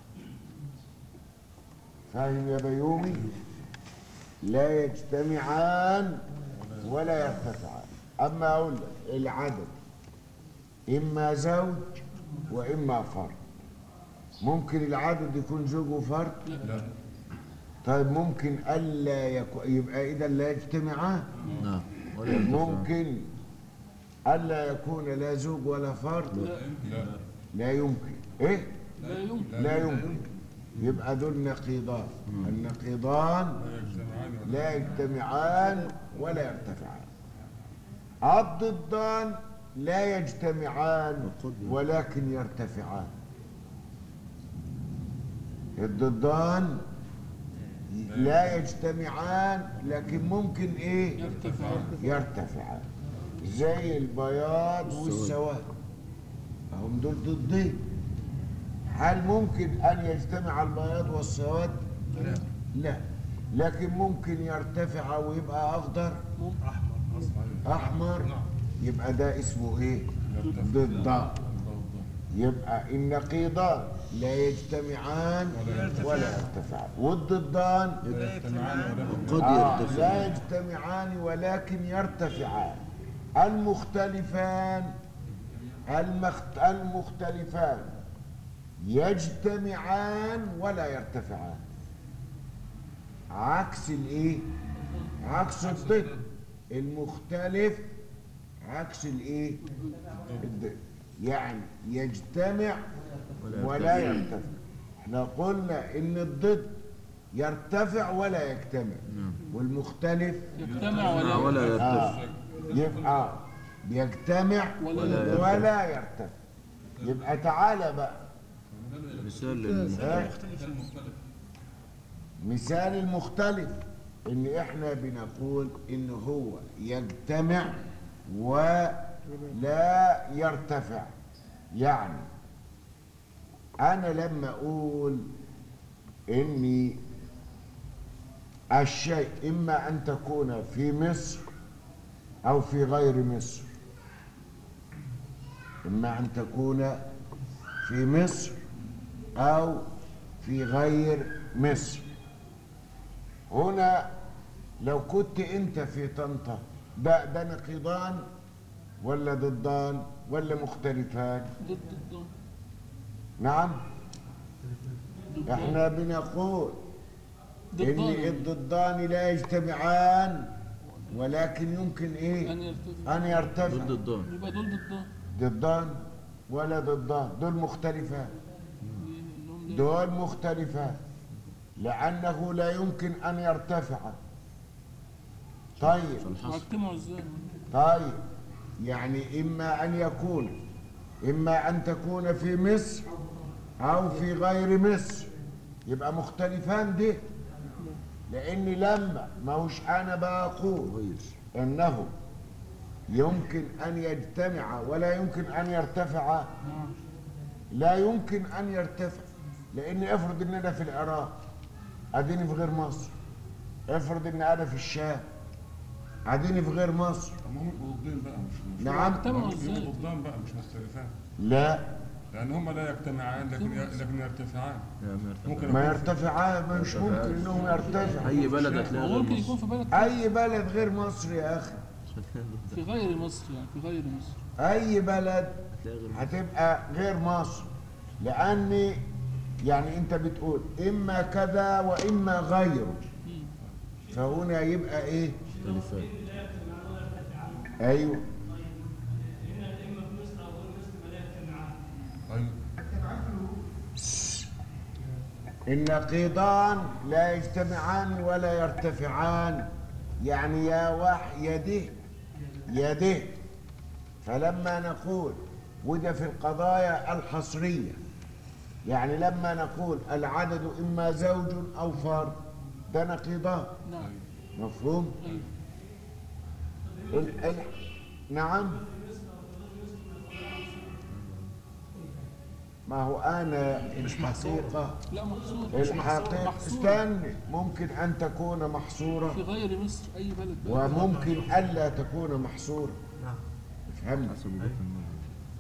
فاهم يا بيومي لا يجتمعان ولا يرتفعان اما اقول لك العدد اما زوج واما فرد ممكن العدد يكون زوج وفرد لا طيب ممكن الا يكون يبقى اذا لا يجتمعان نعم ولا يرتفعان ممكن الا يكون لا زوج ولا فرد لا لا يمكن ايه لا يمكن لا يمكن يبقى دول نقيضان النقيضان لا يجتمعان ولا لا يجتمعان ولا يرتفعان الضدان لا يجتمعان ولكن يرتفعان الضدان لا يجتمعان لكن ممكن ايه يرتفع يرتفعان زي البياض والسواد هم دول ضدين هل ممكن ان يجتمع البياض والسواد لا لا لكن ممكن يرتفع ويبقى اخضر احمر اصفر احمر يبقى ده اسمه ايه ضدان يبقى النقيضان لا يجتمعان ولا يرتفعان والضدان قد آه يرتفع لا يجتمعان ولكن يرتفعان المختلفان المخت... المختلفان يجتمعان ولا يرتفعان عكس الايه عكس الضد المختلف عكس الايه الضد يعني يجتمع ولا يرتفع احنا قلنا ان الضد يرتفع ولا يجتمع والمختلف يجتمع ولا ولا يرتفع آه يبقى بيجتمع ولا ولا يرتفع يبقى تعالى بقى مثال للمختلف مثال المختلف ان احنا بنقول ان هو يجتمع ولا يرتفع يعني انا لما اقول اني الشيء اما ان تكون في مصر او في غير مصر اما ان تكون في مصر او في غير مصر هنا لو كنت انت في طنطا ده ده نقيضان ولا ضدان ولا مختلفان ضد ضد نعم احنا بنقول ان ضدان الضدان لا يجتمعان ولكن يمكن ايه أن يرتفع ان يرتفع ضد الضاد يبقى دول ضدان ضدان ولا ضدان دول مختلفان إنهم لا- دول مختلفان لأنه لا يمكن أن يرتفع طيب واجتمعوا ازاي طيب يعني إما أن يكون إما أن تكون في مصر أو في غير مصر يبقى مختلفان دي لأن لما ما هوش أنا بقول غير إنه يمكن أن يجتمع ولا يمكن أن يرتفع نعم لا يمكن ان يرتفع لان افرض ان انا في العراق اديني في غير مصر افرض ان انا في الشام اديني في غير مصر ما هم ضدين بقى مش مش نعم اجتمعوا ازاي ضدان بقى مش مختلفان لا لان هم لا يجتمعان لكن لكن يرتفعان لا ما يرتفع ممكن ما يكون- يرتفعان مش ممكن انهم يرتفعوا اي بلد هتلاقي غير ممكن مصر يكون في بلد اي بلد غير مصر يا اخي في غير مصر يعني في غير مصر اي بلد هتلاقي غير هتبقى غير مصر لان يعني انت بتقول اما كذا واما غيره فهنا يبقى ايه مختلفات ايوه ايوه النقيضان لا يجتمعان ولا يرتفعان يعني يا وح يده يده فلما نقول وده في القضايا الحصرية يعني لما نقول العدد إما زوج أو فرد ده نقيضان نعم مفهوم؟ أيوه ال- ال- نعم ما هو أنا الحقيقة لا محصور مش محصور الحقيقة محصور استنى ممكن أن تكون في محصورة غير مصر أي بلد بقى. وممكن ألا تكون محصورة نعم افهمني حسب وجهة النظر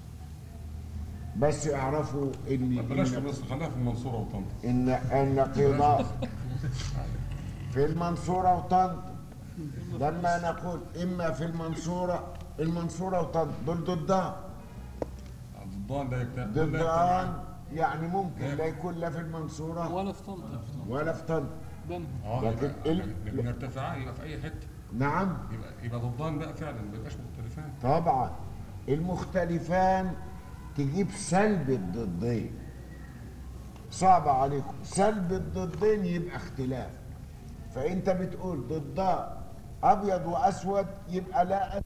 بس اعرفوا ان بلاش في ان مصر خليها في المنصوره وطنطا ان النقيضات في المنصورة وطنطا لما نقول اما في المنصورة المنصورة وطنطا دول ضدان ضدان لا يكتب ضدان يعني ممكن لا يكون لا في المنصورة ولا في طنطا ولا في طنطا بنها اه لكن يبقى ال- لكن ارتفاعها يبقى في اي حته نعم يبقى يبقى ضدان بقى فعلا ما يبقاش مختلفان طبعا المختلفان تجيب سلب الضدين صعب عليكم سلب الضدين يبقى اختلاف فانت بتقول ضدان ابيض واسود يبقى لا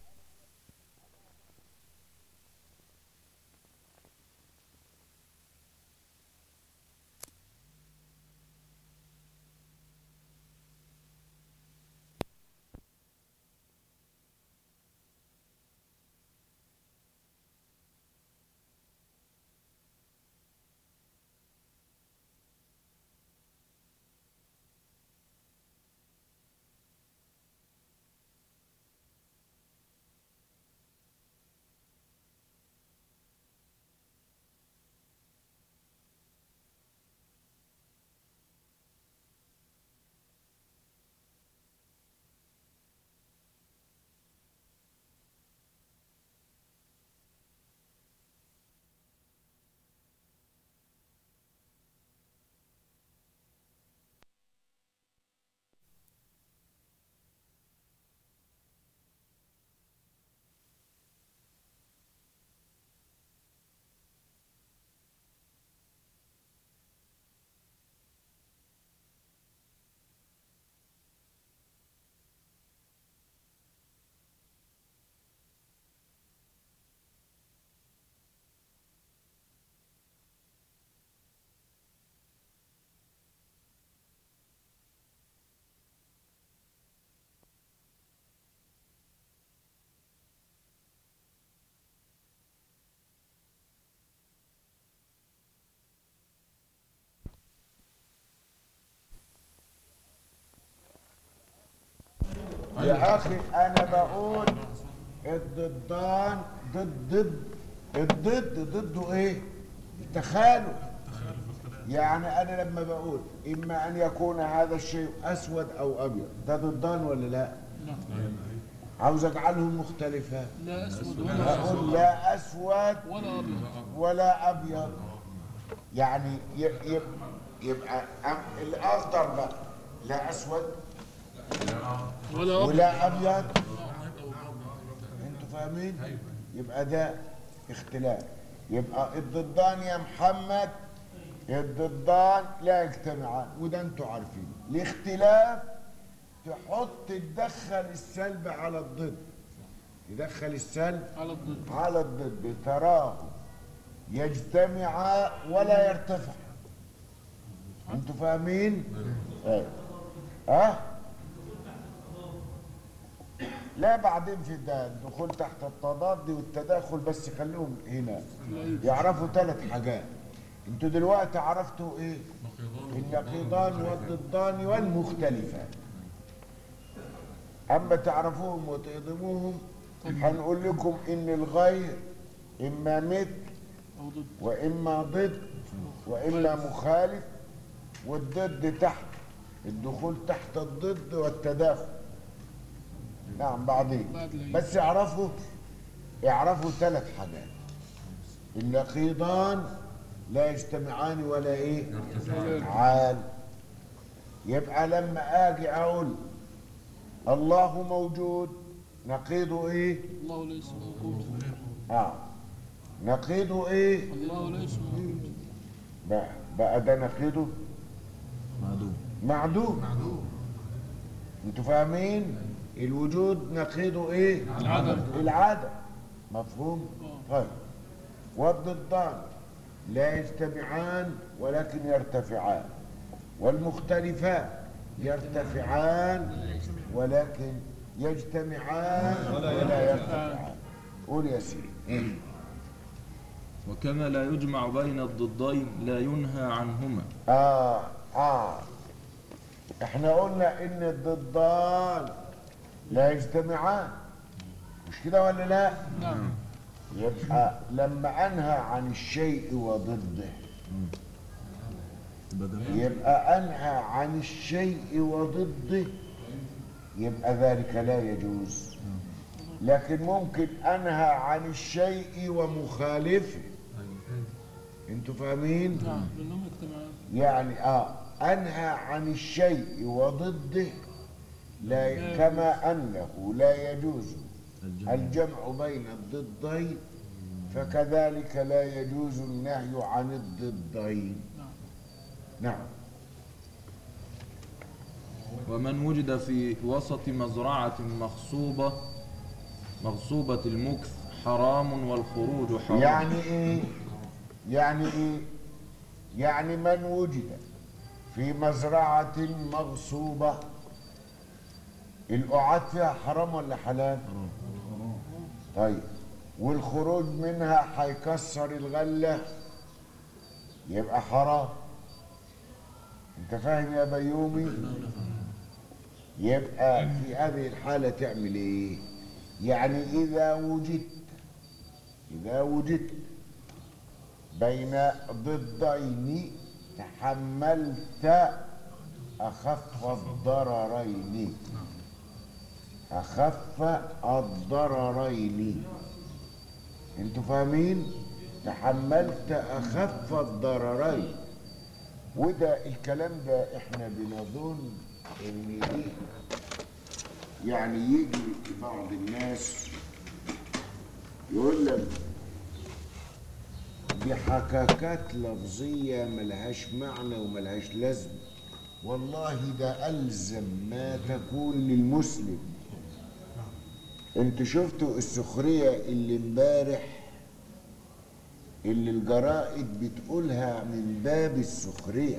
يا اخي انا بقول الضدان ضد ضد الضد ضده ايه التخالف يعني انا لما بقول اما ان يكون هذا الشيء اسود او ابيض ده ضدان ولا لا لا عاوز اجعلهم مختلفات لا أسود ولا اقول لا اسود ولا أبيض ولا ابيض يعني ي- يب- يبقى أم- الاخضر بقى لا اسود ولا أبيض ولا ابيض انتوا فاهمين يبقى ده اختلاف يبقى الضدان يا محمد الضدان لا يجتمعان وده انتوا عارفين الاختلاف تحط تدخل السلب على الضد تدخل السلب على الضد على الضد تراه يجتمع ولا يرتفع انتوا فاهمين ايه ها لا بعدين في ده الدخول تحت التضاد والتداخل بس خليهم هنا يعرفوا ثلاث حاجات انتوا دلوقتي عرفتوا ايه النقيضان والضدان والمختلفان اما تعرفوهم وتهضموهم هنقول لكم ان الغير اما مثل أو ضد واما ضد واما مخالف والضد تحت الدخول تحت الضد والتداخل نعم بعدين بعد العيد. بس اعرفوا اعرفوا ثلاث حاجات النقيضان لا يجتمعان ولا ايه عال يبقى لما اجي اقول الله موجود نقيضه ايه الله ليس موجود اه نقيضه ايه الله ليس موجود بقى, بقى ده نقيضه معدوم معدوم انتوا فاهمين الوجود نقيضه ايه العدم. العدم مفهوم طيب والضدان لا يجتمعان ولكن يرتفعان والمختلفان يرتفعان ولكن يجتمعان ولا يرتفعان قول يا سيدي وكما لا يجمع بين الضدين لا ينهى عنهما آه آه احنا قلنا ان الضدان لا يجتمعان مش كده ولا لا نعم يبقى لما انهى عن الشيء وضده يبقى انهى عن الشيء وضده يبقى ذلك لا يجوز لكن ممكن انهى عن الشيء ومخالفه انتوا فاهمين نعم لانهم يجتمعان يعني اه انهى عن الشيء وضده لا كما انه لا يجوز الجمع بين الضدين فكذلك لا يجوز النهي عن الضدين نعم نعم ومن وجد في وسط مزرعة مغصوبة مغصوبة المكث حرام والخروج حرام يعني ايه يعني ايه يعني من وجد في مزرعة مغصوبة القعاد فيها حرام ولا حلال طيب والخروج منها هيكسر الغلة يبقى حرام انت فاهم يا بيومي يبقى في هذه الحالة تعمل ايه يعني اذا وجدت اذا وجدت بين ضدين تحملت أخف الضررين أخف الضررين انتوا فاهمين تحملت أخف الضررين وده الكلام ده احنا بنظن ان دي يعني يجي بعض الناس يقول لك دي حكاكات لفظية ملهاش معنى وملهاش لازمة والله ده ألزم ما تكون للمسلم انتوا شفتوا السخرية اللي امبارح اللي الجرائد بتقولها من باب السخرية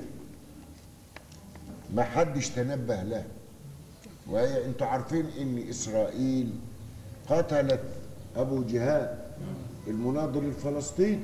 ما حدش تنبه لها وهي انتوا عارفين ان اسرائيل قتلت ابو جهاد المناضل الفلسطيني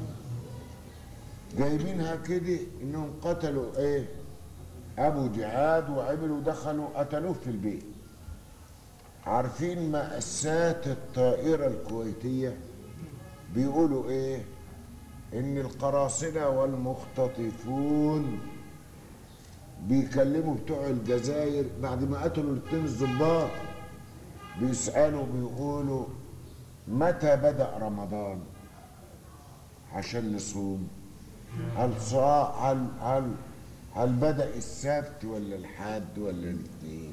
جايبينها كده انهم قتلوا ايه ابو جهاد وعملوا دخلوا قتلوه في البيت عارفين مأساة الطائرة الكويتية بيقولوا ايه ان القراصنة والمختطفون بيكلموا بتوع الجزائر بعد ما قتلوا الاتنين الظباط بيسألوا بيقولوا متى بدأ رمضان عشان نصوم هل صا هل هل هل بدأ السبت ولا الحد ولا الاثنين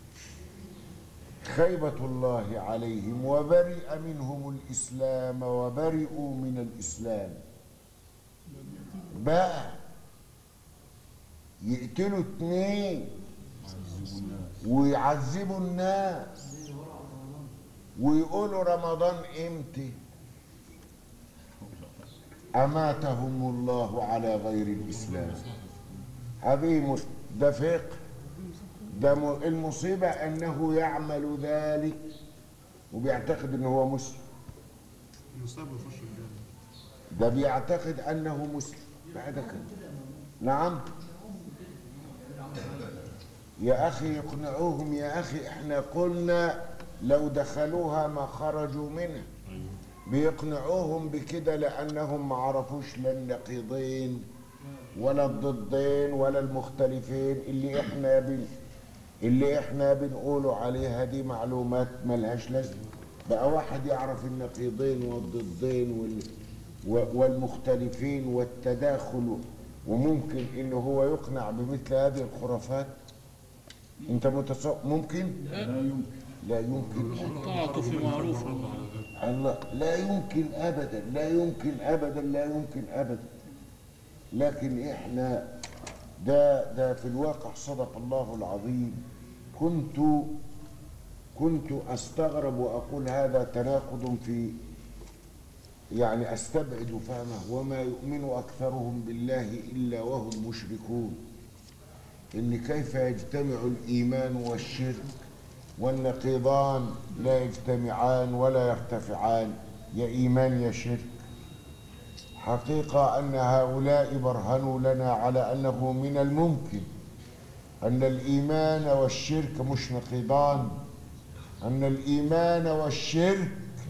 خيبة الله عليهم وبرئ منهم الإسلام وبرئوا من الإسلام بقى يقتلوا اتنين ويعذبوا الناس ويقولوا رمضان امتى أماتهم الله على غير الإسلام هذه مس- ده فقه ده م- المصيبة أنه يعمل ذلك وبيعتقد أنه هو مسلم المصاب يخش الجنة ده بيعتقد أنه مسلم بعد كده نعم يا أخي يقنعوهم يا أخي إحنا قلنا لو دخلوها ما خرجوا منها بيقنعوهم بكده لأنهم ما عرفوش لا النقيضين ولا الضدين ولا المختلفين اللي إحنا بن اللي احنا بنقوله عليها دي معلومات ملهاش لازمه بقى واحد يعرف النقيضين والضدين وال و- والمختلفين والتداخل وممكن انه هو يقنع بمثل هذه الخرافات انت متصور ممكن لا يمكن طاعته في معروف الله لا يمكن ابدا لا يمكن ابدا لا يمكن ابدا لكن احنا ده ده في الواقع صدق الله العظيم كنت كنت استغرب واقول هذا تناقض في يعني استبعد فهمه وما يؤمن اكثرهم بالله الا وهم مشركون ان كيف يجتمع الايمان والشرك والنقيضان لا يجتمعان ولا يرتفعان يا ايمان يا شرك حقيقه ان هؤلاء برهنوا لنا على انه من الممكن ان الايمان والشرك مش نقيضان ان الايمان والشرك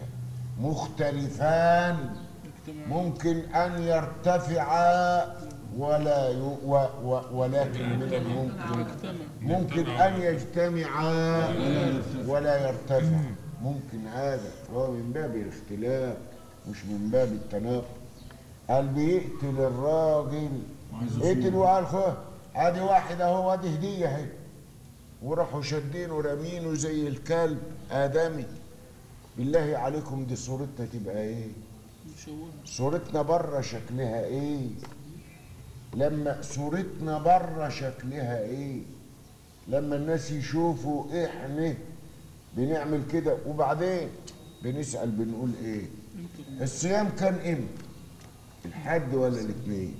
مختلفان ممكن ان يرتفعا ولا ي... و... و... ولكن من الممكن ممكن ان يجتمعا ولا يرتفع ممكن هذا وهو من باب الاختلاف مش من باب التناقض قال بيقتل الراجل قتل وقال خو ادي واحد اهو ادي هديه اهي وراحوا شادينه رامينه زي الكلب ادمي بالله عليكم دي صورتنا تبقى ايه مشوهه صورتنا بره شكلها ايه لما صورتنا بره شكلها ايه لما الناس يشوفوا احنا بنعمل كده وبعدين بنسأل بنقول ايه الصيام كان امتى الحد ولا الاثنين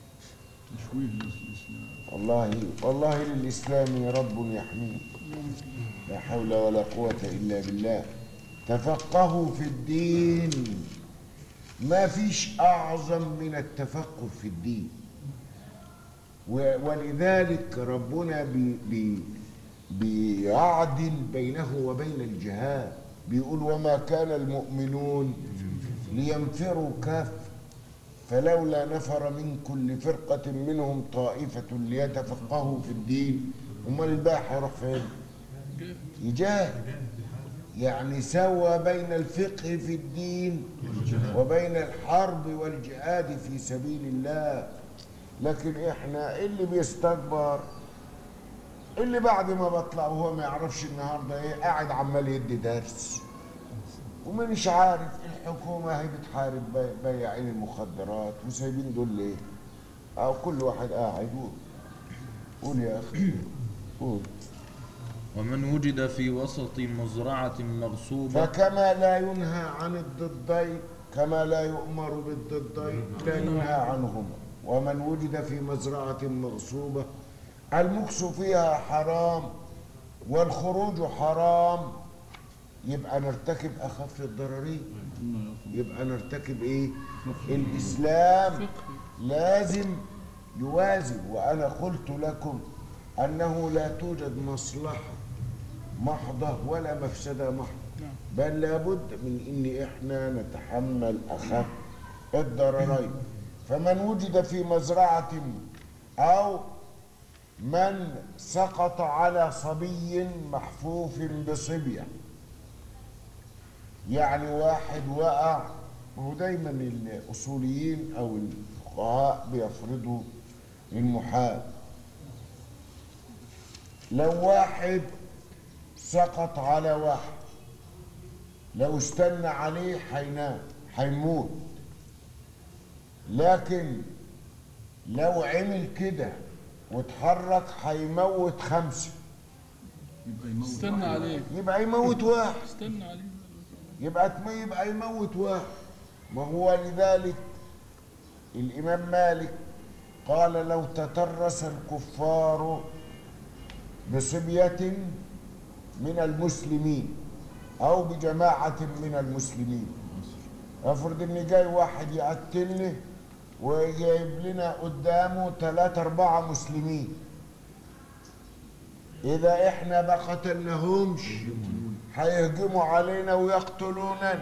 والله والله للاسلام رب يحميه لا حول ولا قوة الا بالله تفقهوا في الدين ما فيش أعظم من التفقه في الدين و- ولذلك ربنا بي بي بيعدل بينه وبين الجهاد بيقول وما كان المؤمنون لينفروا كافة فلولا نفر من كل فرقة منهم طائفة ليتفقهوا في الدين أمال الباقي هيروح فين؟ يجاهد يعني سوى بين الفقه في الدين وبين الحرب والجهاد في سبيل الله لكن احنا اللي بيستكبر اللي بعد ما بطلع وهو ما يعرفش النهارده ايه قاعد عمال يدي درس ومش عارف الحكومه هي بتحارب بي- بياعين المخدرات وسايبين دول ليه؟ او كل واحد قاعد قول قول يا اخي قول ومن وجد في وسط مزرعة مغصوبة فكما لا ينهى عن الضدين كما لا يؤمر بالضدين لا ينهى عنهما ومن وجد في مزرعة مغصوبة المكس فيها حرام والخروج حرام يبقى نرتكب أخف الضررين يبقى نرتكب إيه الإسلام لازم يوازن وأنا قلت لكم أنه لا توجد مصلحة محضة ولا مفسدة محضة بل لابد من ان احنا نتحمل اخف الضررين فمن وجد في مزرعة او من سقط على صبي محفوف بصبية يعني واحد وقع هو دايما الاصوليين او الفقهاء بيفرضوا المحال لو واحد سقط على واحد لو استنى عليه هينام هيموت لكن لو عمل كده واتحرك هيموت خمسة استنى عليه يبقى يموت واحد استنى عليه يبقى تم- يبقى يموت واحد ما هو لذلك الإمام مالك قال لو تترس الكفار بصبية من المسلمين أو بجماعة من المسلمين افرض إن جاي واحد يقتلني وجايب لنا قدامه ثلاثة أربعة مسلمين إذا إحنا ما قتلناهمش هيهجموا علينا ويقتلوننا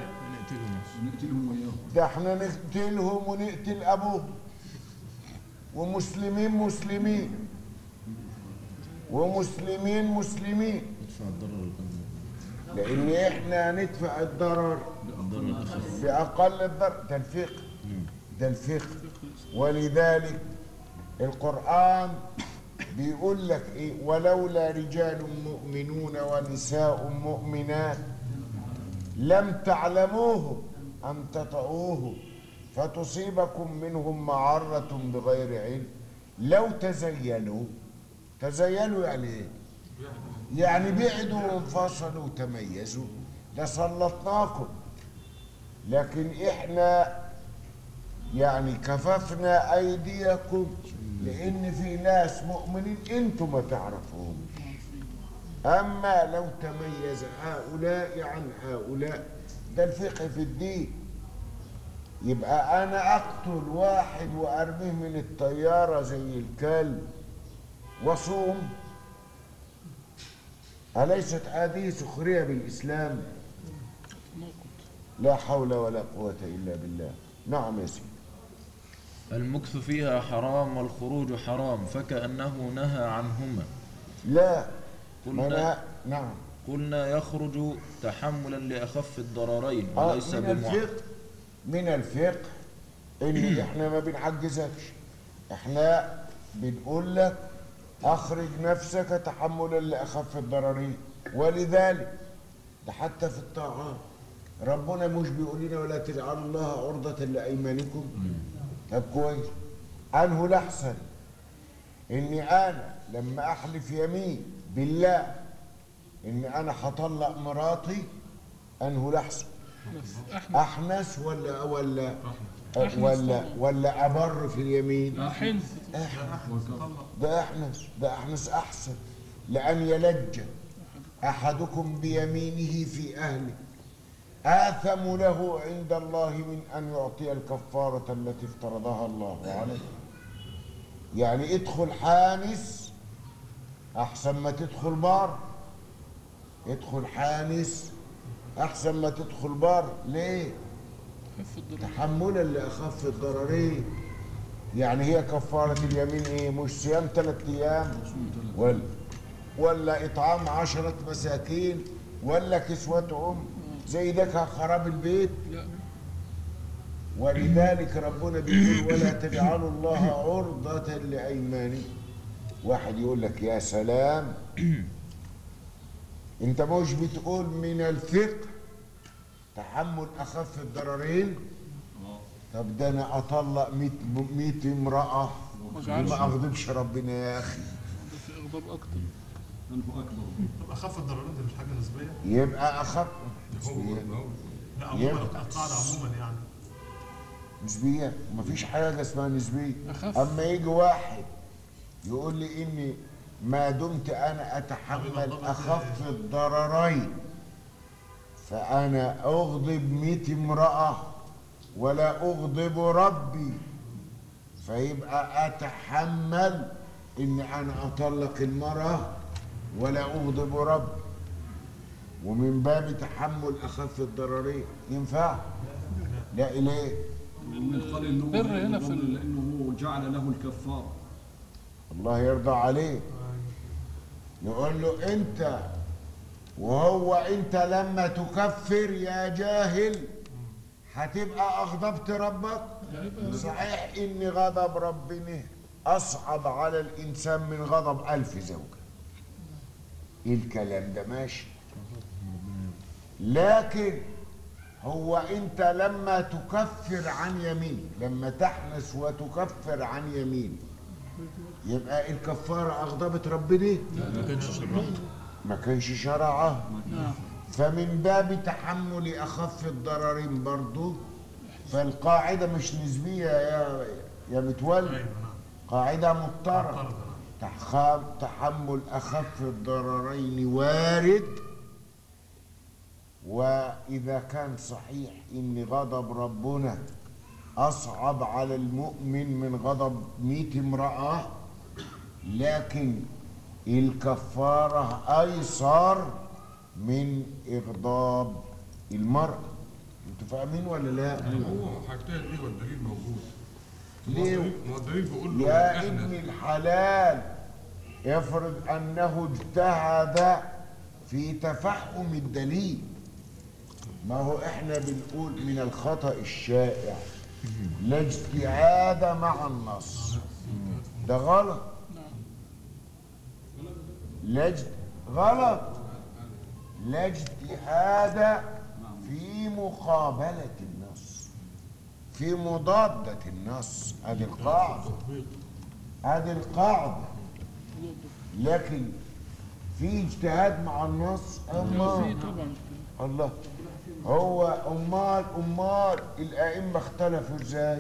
ده احنا نقتلهم ونقتل ابوهم ومسلمين مسلمين ومسلمين مسلمين ندفع الضرر الأقل لان احنا هندفع الضرر الضرر الأخف في اقل الضرر ده الفقه ده الفقه ولذلك القران بيقول لك ايه ولولا رجال مؤمنون ونساء مؤمنات لم تعلموهم ان تطعوهم فتصيبكم منهم معره بغير علم لو تزينوا تزينوا يعني ايه يعني بعدوا وانفصلوا وتميزوا لسلطناكم لكن احنا يعني كففنا ايديكم لان في ناس مؤمنين انتم ما تعرفوهم اما لو تميز هؤلاء عن هؤلاء ده الفقه في الدين يبقى انا اقتل واحد وارميه من الطياره زي الكلب واصوم أليست هذه سخرية بالإسلام؟ لا حول ولا قوة إلا بالله نعم يا سيدي المكث فيها حرام والخروج حرام فكأنه نهى عنهما لا قلنا منع نعم قلنا يخرج تحملا لأخف الضررين آه وليس من بمع... الفقه من الفقه إن إحنا ما بنعجزكش إحنا بنقول لك أخرج نفسك تحملا لأخف الضررين ولذلك ده حتى في الطاعات ربنا مش بيقول لنا ولا تجعلوا الله عرضة لأيمانكم طب كويس أنه الأحسن إني أنا لما أحلف يمين بالله إني أنا هطلق مراتي أنه الأحسن احنا أحنس ولا ولا أحنس ولا طبعا. ولا أبر في اليمين الحنث ده أحنس ده أحنس أحسن لأن يلج أحدكم بيمينه في أهله آثم له عند الله من أن يعطي الكفارة التي افترضها الله عليه يعني ادخل حانس أحسن ما تدخل بار ادخل حانس أحسن ما تدخل بار ليه؟ خف الضرر تحملا لاخف الضررين يعني هي كفاره اليمين ايه مش صيام ثلاث ايام ولا ولا اطعام عشرة مساكين ولا كسوتهم زي ده خراب البيت لا ولذلك ربنا بيقول ولا تجعلوا الله عرضة لأيمانكم واحد يقول لك يا سلام انت مش بتقول من الفقه تحمل اخف الضررين طب ده انا اطلق 100 100 امراه وجعلش. ما اغضبش ربنا يا اخي ده في اغضاب اكتر طب اخف الضررات دي مش حاجه نسبيه؟ يبقى اخف هو هو لا عموما يبقى. القاعده عموما يعني نسبيه مفيش حاجه اسمها نسبيه أخف. اما يجي واحد يقول لي اني ما دمت انا اتحمل اخف الضررين فانا اغضب 100 امراه ولا اغضب ربي فيبقى اتحمل ان انا اطلق المراه ولا اغضب ربي ومن باب تحمل اخف الضررين ينفع لا اليه قال انه البر هنا في ال- انه جعل له الكفاره الله يرضى عليه نقول له انت وهو انت لما تكفر يا جاهل هتبقى اغضبت ربك صحيح ان غضب ربنا اصعب على الانسان من غضب الف زوجه ايه الكلام ده ماشي لكن هو انت لما تكفر عن يمين لما تحنس وتكفر عن يمين يبقى الكفاره اغضبت ربنا ما كانش شرعا ما كانش شرعها نعم فمن باب تحمل اخف الضررين برضو فالقاعده مش نسبيه يا يا متولي ايوه نعم قاعده مضطره طرد تحخام تحمل اخف الضررين وارد واذا كان صحيح ان غضب ربنا اصعب على المؤمن من غضب مئة امراه لكن الكفاره ايسر من اغضاب المراه انتوا فاهمين ولا لا هو هجتهد ايه والدليل موجود ليه؟ ما هو الدليل بيقول له يا إحنا- ابن الحلال افرض أنه اجتهد في تفهم الدليل ما هو احنا بنقول من الخطأ الشائع لا اجتهاد مع النص ده غلط لا اجت... غلط لا اجتهاد في مقابلة النص في مضادة النص هذه القاعدة هذه القاعدة لكن في اجتهاد مع النص في أما طبعا الله هو امال امال الائمه اختلفوا ازاي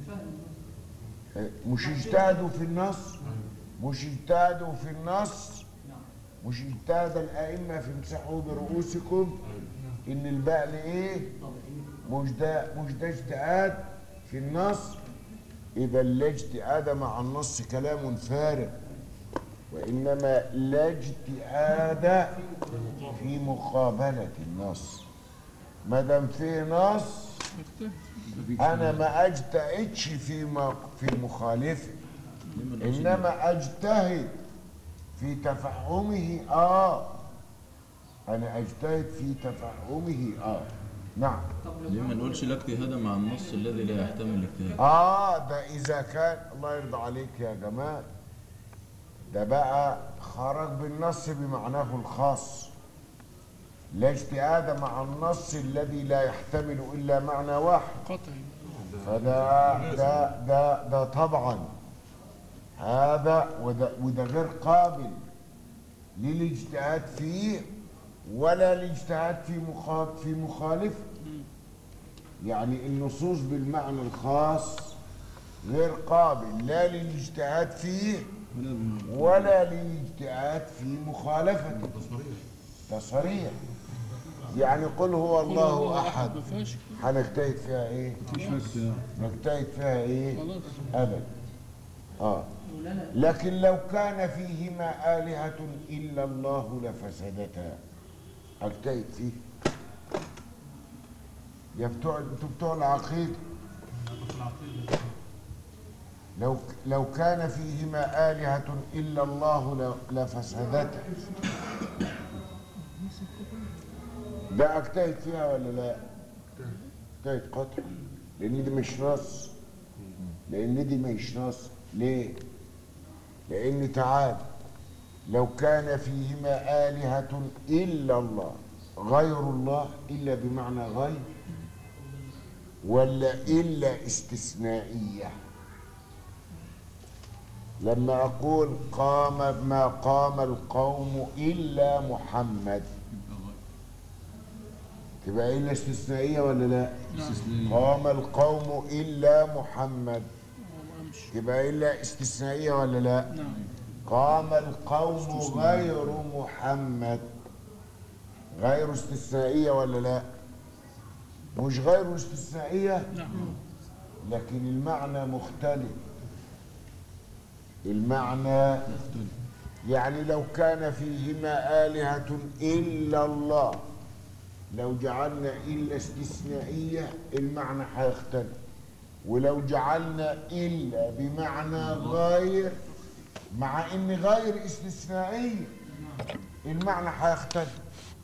مش اجتهدوا في النص مش اجتهدوا في النص مش اجتهد الائمه في امسحوا برؤوسكم ان الباء لايه مش ده مش ده اجتهاد في النص اذا لا اجتهاد مع النص كلام فارغ وانما لا اجتهاد في مقابله النص ما دام في نص انا ما اجتهدش في ما في مخالفه انما اجتهد في تفهمه اه انا اجتهد في تفهمه اه نعم ليه ما نقولش لا اجتهاد مع النص الذي لا يحتمل الاجتهاد اه ده اذا كان الله يرضى عليك يا جمال ده بقى خرج بالنص بمعناه الخاص لا اجتهاد مع النص الذي لا يحتمل الا معنى واحد قطعي فده ده ده ده طبعا هذا وده, وده غير قابل للاجتهاد فيه ولا الاجتهاد في مخالف في مخالفه يعني النصوص بالمعنى الخاص غير قابل لا للاجتهاد فيه ولا للاجتهاد في مخالفته ده صريح يعني قل هو الله احد ما فيهاش هنجتهد فيها ايه؟ نجتهد فيها ايه؟ خلاص ابدا اه لكن لو كان فيهما آلهة إلا الله لفسدتا أجتهد فيه يا بتوع انتوا بتوع العقيدة لو لو كان فيهما آلهة إلا الله ل- لفسدتا ده أجتهد فيها ولا لا؟ اجتهد قطعا لأن دي مش نص لأن دي مش نص ليه؟ لأن تعالى لو كان فيهما آلهة إلا الله غير الله إلا بمعنى غير ولا إلا استثنائية لما أقول قام ما قام القوم إلا محمد تبقى إلا استثنائية ولا لا؟ قام القوم إلا محمد هو امشي يبقى إلا استثنائية ولا لا؟ نعم قام القوم غير محمد غير استثنائية ولا لا؟ مش غير استثنائية نعم لكن المعنى مختلف المعنى يعني لو كان فيهما آلهة إلا الله لو جعلنا إلا استثنائية المعنى هيختلف ولو جعلنا إلا بمعنى غير مع إن غير استثنائية المعنى هيختلف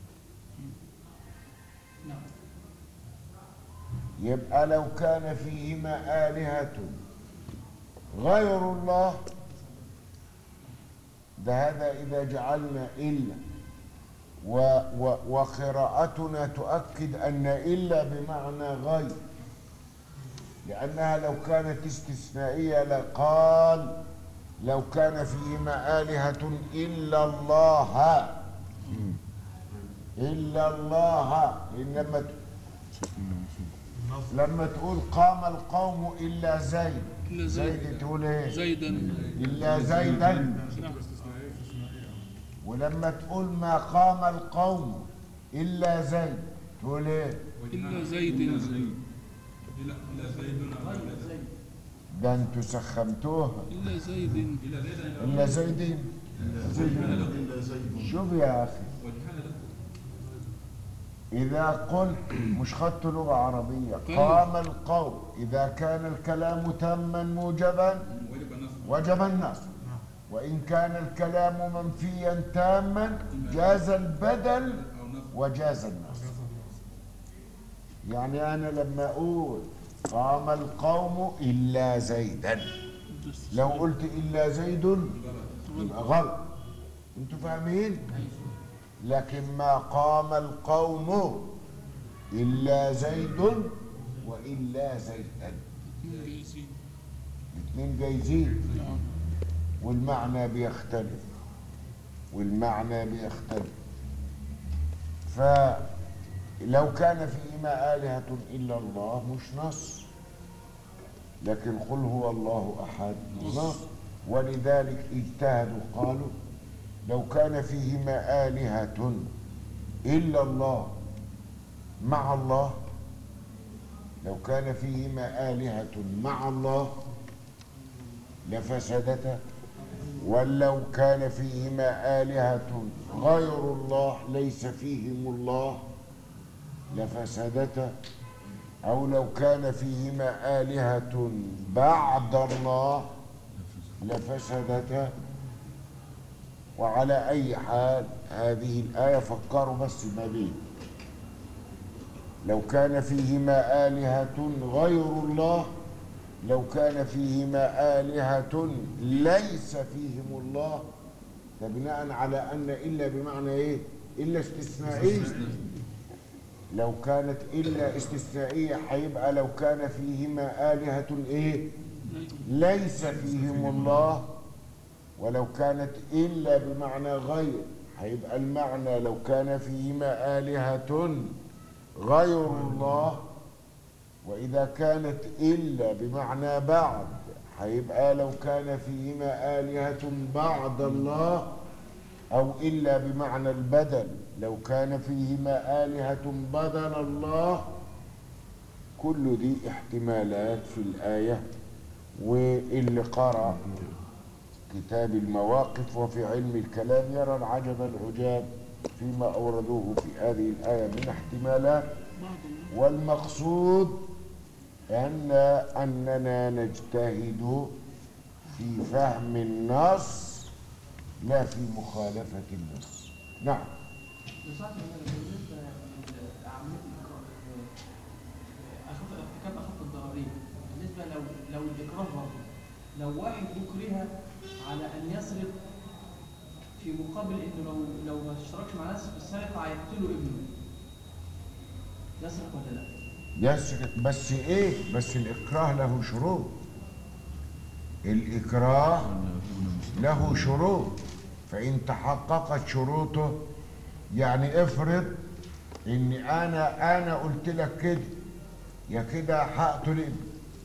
يبقى لو كان فيهما آلهة غير الله ده هذا إذا جعلنا إلا و و وقراءتنا تؤكد أن إلا بمعنى غير لأنها لو كانت استثنائية لقال لو كان فيهما آلهة إلا الله إلا الله إنما ت- لما تقول قام القوم إلا زيد إلا زيد. زيد تقول إيه؟ زيدا إلا زيدا نعم ولما تقول ما قام القوم إلا زيد تقول إيه؟ إلا زيد ده انتوا سخمتوها إلا زيد إلا زيد شوف يا أخي إذا قلت مش خدت لغة عربية قام القوم إذا كان الكلام تاما موجبا وجب النصر وإن كان الكلام منفيا تاما جاز البدل وجاز النص يعني أنا لما أقول قام القوم إلا زيدا لو قلت إلا زيد يبقى غلط انتوا فاهمين لكن ما قام القوم إلا زيد وإلا زيدا الاثنين جايزين والمعنى بيختلف والمعنى بيختلف فلو كان فيهما آلهة إلا الله مش نص لكن قل هو الله أحد نص ولذلك اجتهدوا قالوا لو كان فيهما آلهة إلا الله مع الله لو كان فيهما آلهة مع الله لفسدتا ولو كان فيهما آلهة غير الله ليس فيهم الله لفسدتا أو لو كان فيهما آلهة بعد الله لفسدتا وعلى أي حال هذه الآية فكروا بس ما بين لو كان فيهما آلهة غير الله لو كان فيهما آلهة ليس فيهم الله ده بناء على أن إلا بمعنى إيه؟ إلا استثنائية لو كانت إلا استثنائية هيبقى لو كان فيهما آلهة إيه؟ ليس فيهم الله ولو كانت إلا بمعنى غير هيبقى المعنى لو كان فيهما آلهة غير الله وإذا كانت إلا بمعنى بعد هيبقى لو كان فيهما آلهة بعد الله أو إلا بمعنى البدل لو كان فيهما آلهة بدل الله كل دي احتمالات في الآية واللي قرأ كتاب المواقف وفي علم الكلام يرى العجب العجاب فيما أوردوه في هذه الآية من احتمالات والمقصود أن أننا نجتهد في فهم النص لا في مخالفة النص نعم بالظبط هنا بالنسبه لعمليه الاكراه اخف ارتكاب اخف الضررين بالنسبه لو لو الاكراه برضه لو واحد اكره على ان يسرق في مقابل انه لو لو ما اشتركش مع ناس في السرقه هيقتلوا ابنه يسرق ولا لا؟ يسرق بس ايه بس الإكراه له شروط الإكراه له شروط فإن تحققت شروطه يعني افرض ان انا انا قلت لك كده يا كده هقتل ابني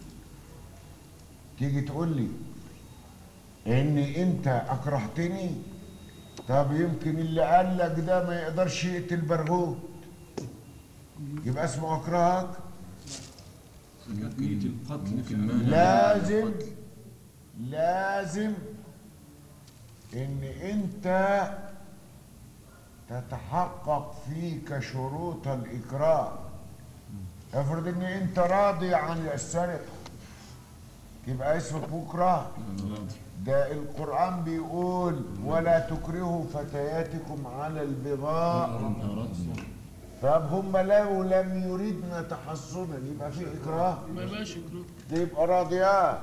تيجي تقول لي ان انت اكرهتني طب يمكن اللي قال لك ده ما يقدرش يقتل برغوت يبقى اسمه اكرهك نية القتل ممكن فعلا. مانع. لازم لازم ان انت تتحقق فيك شروط الاكراه افرض ان انت راضي عن السرقه يبقى اسمك مكره ده القرآن بيقول ولا تكرهوا فتياتكم على البغاء طب هم لو لم يردن تحصنا يبقى في إكراه ما يبقاش يكره ده يبقى راضيان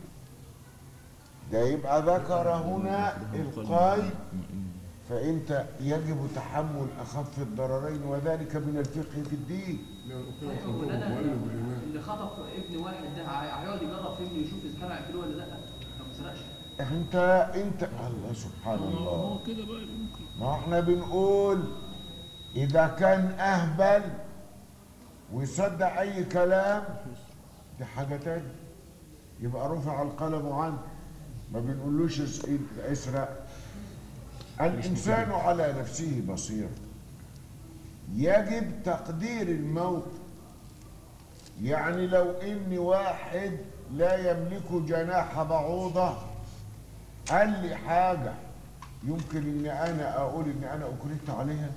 ده يبقى ذكر هنا القيد فأنت يجب تحمل أخف الضررين وذلك من الفقه في الدين هو ده ده اللي خطف ابن واحد ده هي- هيقعد يجرب في ابنه يشوف اذا كان هيقتله ولا لا لو ما سرقش انت انت الله سبحان الله هو كده بقى يبقى ممكن ما احنا بنقول اذا كان اهبل ويصدق اي كلام دي حاجه تانية يبقى رفع القلم عنه ما بنقولوش اس- اسرق الانسان على نفسه بصير يجب تقدير الموت يعني لو ان واحد لا يملك جناح بعوضه قال لي حاجه يمكن ان انا اقول ان انا اكرهت عليها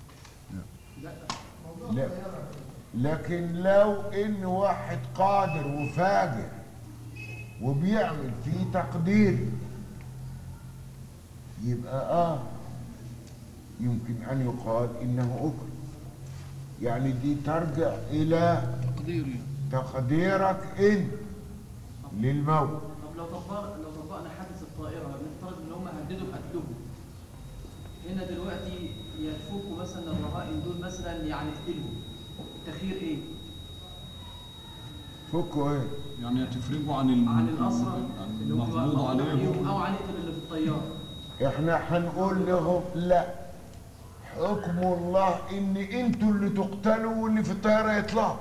لا لكن لو ان واحد قادر وفاجر وبيعمل في تقدير يبقى اه يمكن ان يقال انه اكل يعني دي ترجع الى تقدير يعني تقديرك انت للموت طب لو طبق لو طبقنا حادث الطائره نفترض ان هم هددوا بقتلهم هنا دلوقتي يفكوا مثلا الرهائن دول مثلا يعني يقتلهم التخيير ايه؟ فكوا ايه يعني تفرقوا عن ال- عن الاسرى عن اللي هم المفروض مقبوض عليهم او عن القتل اللي في الطياره احنا هنقول لهم لا حكم الله ان انتوا اللي تقتلوا واللي في الطياره يطلعوا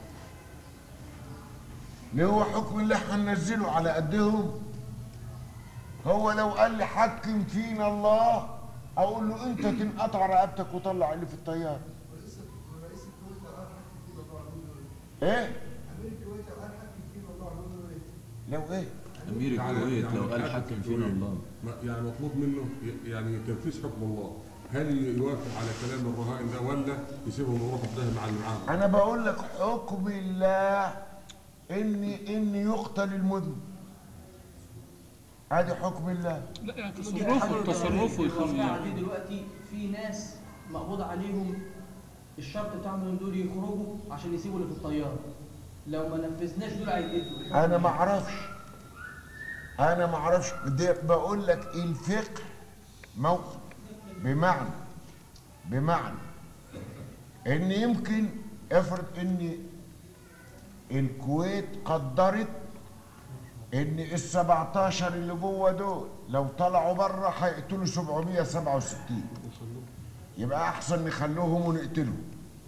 اللي هو حكم الله هننزله على قدهم هو لو قال لي حكم فينا الله اقول له انت تنقطع رقبتك وطلع اللي في الطياره ايه لو ايه أمير الكويت لو قال حاكم حكم الكويت فينا الله ما- يعني مطلوب منه ي- يعني تنفيذ حكم الله هل يوافق على كلام الرهائن ده ولا يسيبهم يروحوا بده مع اللي معاهم؟ انا بقول لك حكم الله ان ان يقتل المذنب ادي حكم الله لا يعني تصرفه تصرفه يخلي الواقعة يعني دي دلوقتي في ناس مقبوض عليهم الشرط بتاعهم ان دول يخرجوا عشان يسيبوا اللي في الطياره لو ما نفذناش دول هيتقتلوا انا ما اعرفش انا ما اعرفش ده بقول لك الفقه موقف بمعنى بمعنى ان يمكن افرض ان الكويت قدرت ان ال 17 اللي جوه دول لو طلعوا بره هيقتلوا 767 يبقى احسن نخلوهم ونقتلهم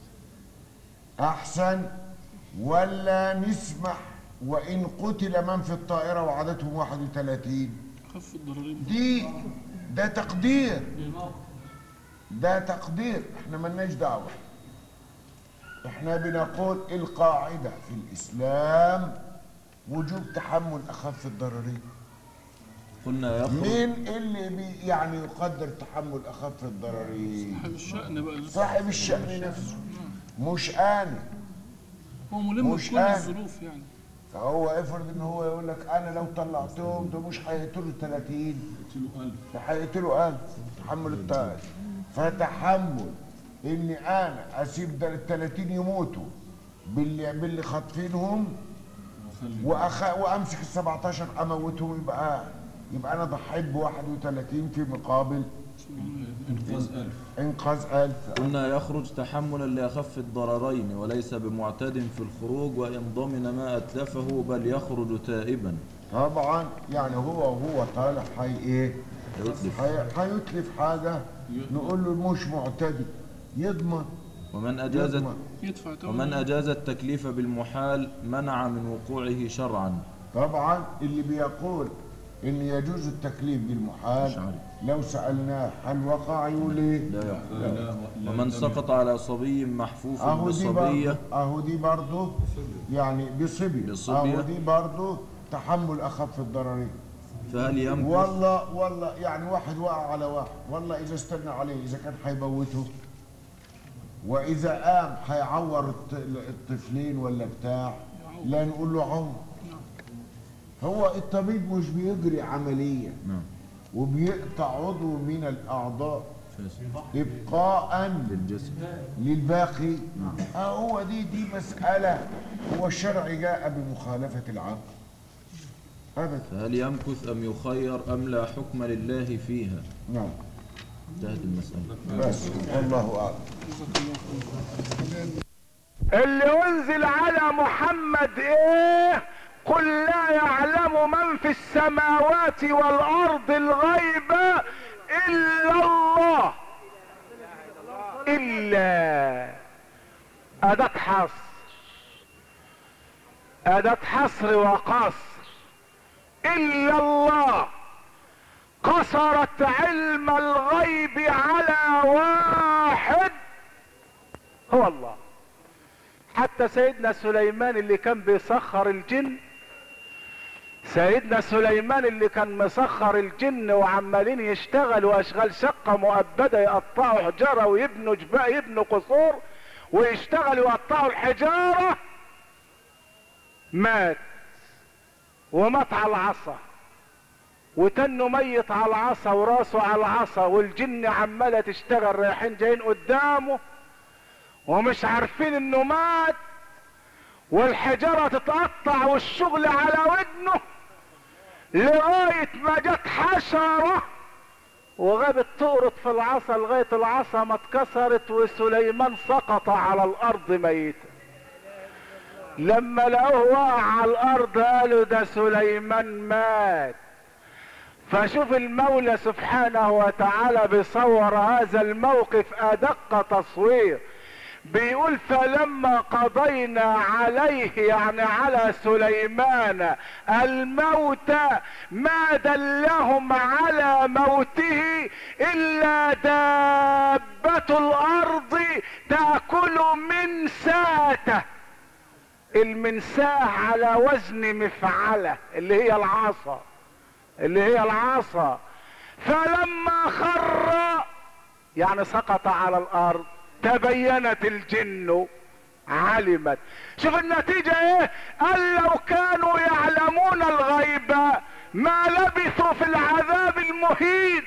احسن ولا نسمح وان قتل من في الطائره وعددهم 31 خف الضررين دي ده تقدير ده تقدير احنا ملناش دعوه احنا بنقول القاعده في الاسلام وجوب تحمل اخف الضررين قلنا يخرج مين اللي بي يعني يقدر تحمل اخف الضررين صاحب الشأن بقى نفسه صاحب الشأن نفسه مش انا هو ملم مش بكل أنا. الظروف يعني فهو افرض ان هو يقول لك انا لو طلعتهم ده مش هيقتلوا 30 يقتلوا ألف ده هيقتلوا 1000 تحمل الطائر فتحمل اني انا اسيب ده ال 30 يموتوا باللي باللي خاطفينهم وخلي وأخ... وامسك ال 17 اموتهم يبقى يبقى انا ضحيت ب 31 في مقابل انقاذ ألف انقاذ 1000 قلنا يخرج تحملا لأخف الضررين وليس بمعتد في الخروج وإن ضمن ما أتلفه بل يخرج تائبا طبعا يعني هو وهو طالع حي ايه يتلف حي- هيتلف حاجه نقول له مش معتدي يضمن ومن أجاز يضمن يدفع تمن ومن أجاز التكليف بالمحال منع من وقوعه شرعا طبعا اللي بيقول ان يجوز التكليف بالمحال أشعري. لو سالناه هل وقع يقول ايه لا يقوع لا لا لا ومن لا سقط على صبي محفوف اهو دي برضه بالصبية اهو دي برضه يعني بصبي بصبية. اهو دي برضه تحمل اخف الضررين فهل يمكث والله والله يعني واحد وقع على واحد والله اذا استنى عليه اذا كان هيموته واذا قام هيعور الط- الطفلين ولا بتاع لا نقول له عمر هو الطبيب مش بيجري عمليه نعم وبيقطع عضو من الاعضاء فاسد ابقاء للجسم للباقي آه هو دي دي مساله هو الشرع جاء بمخالفه العقل ابدا فهل يمكث أم يخير أم لا حكم لله فيها نعم انتهت المسألة بس والله اعلم اللي انزل على محمد ايه قل لا يعلم من في السماوات والارض الغيب الا الله الا اداة حصر اداة حصر وقصر الا الله قصرت علم الغيب على واحد هو الله حتى سيدنا سليمان اللي كان بيسخر الجن سيدنا سليمان اللي كان مسخر الجن وعمالين يشتغلوا اشغال شقة مؤبدة يقطعوا حجارة ويبنوا جبال يبنوا قصور ويشتغلوا يقطعوا الحجارة مات ومات على العصا وتنه ميت على العصا وراسه على العصا والجن عماله تشتغل رايحين جايين قدامه ومش عارفين انه مات والحجاره تتقطع والشغل على ودنه لغايه ما جت حشره وغابت تقرط في العصا لغايه العصا ما اتكسرت وسليمان سقط على الارض ميتا لما لقوه وقع على الارض قالوا ده سليمان مات فشوف المولى سبحانه وتعالى بيصور هذا الموقف ادق تصوير بيقول فلما قضينا عليه يعني على سليمان الموت ما دلهم على موته الا دابة الارض تأكل من ساته المنساه على وزن مفعلة اللي هي العصا اللي هي العصا فلما خر يعني سقط على الارض تبينت الجن علمت شوف النتيجة ايه قال لو كانوا يعلمون الغيب ما لبثوا في العذاب المهين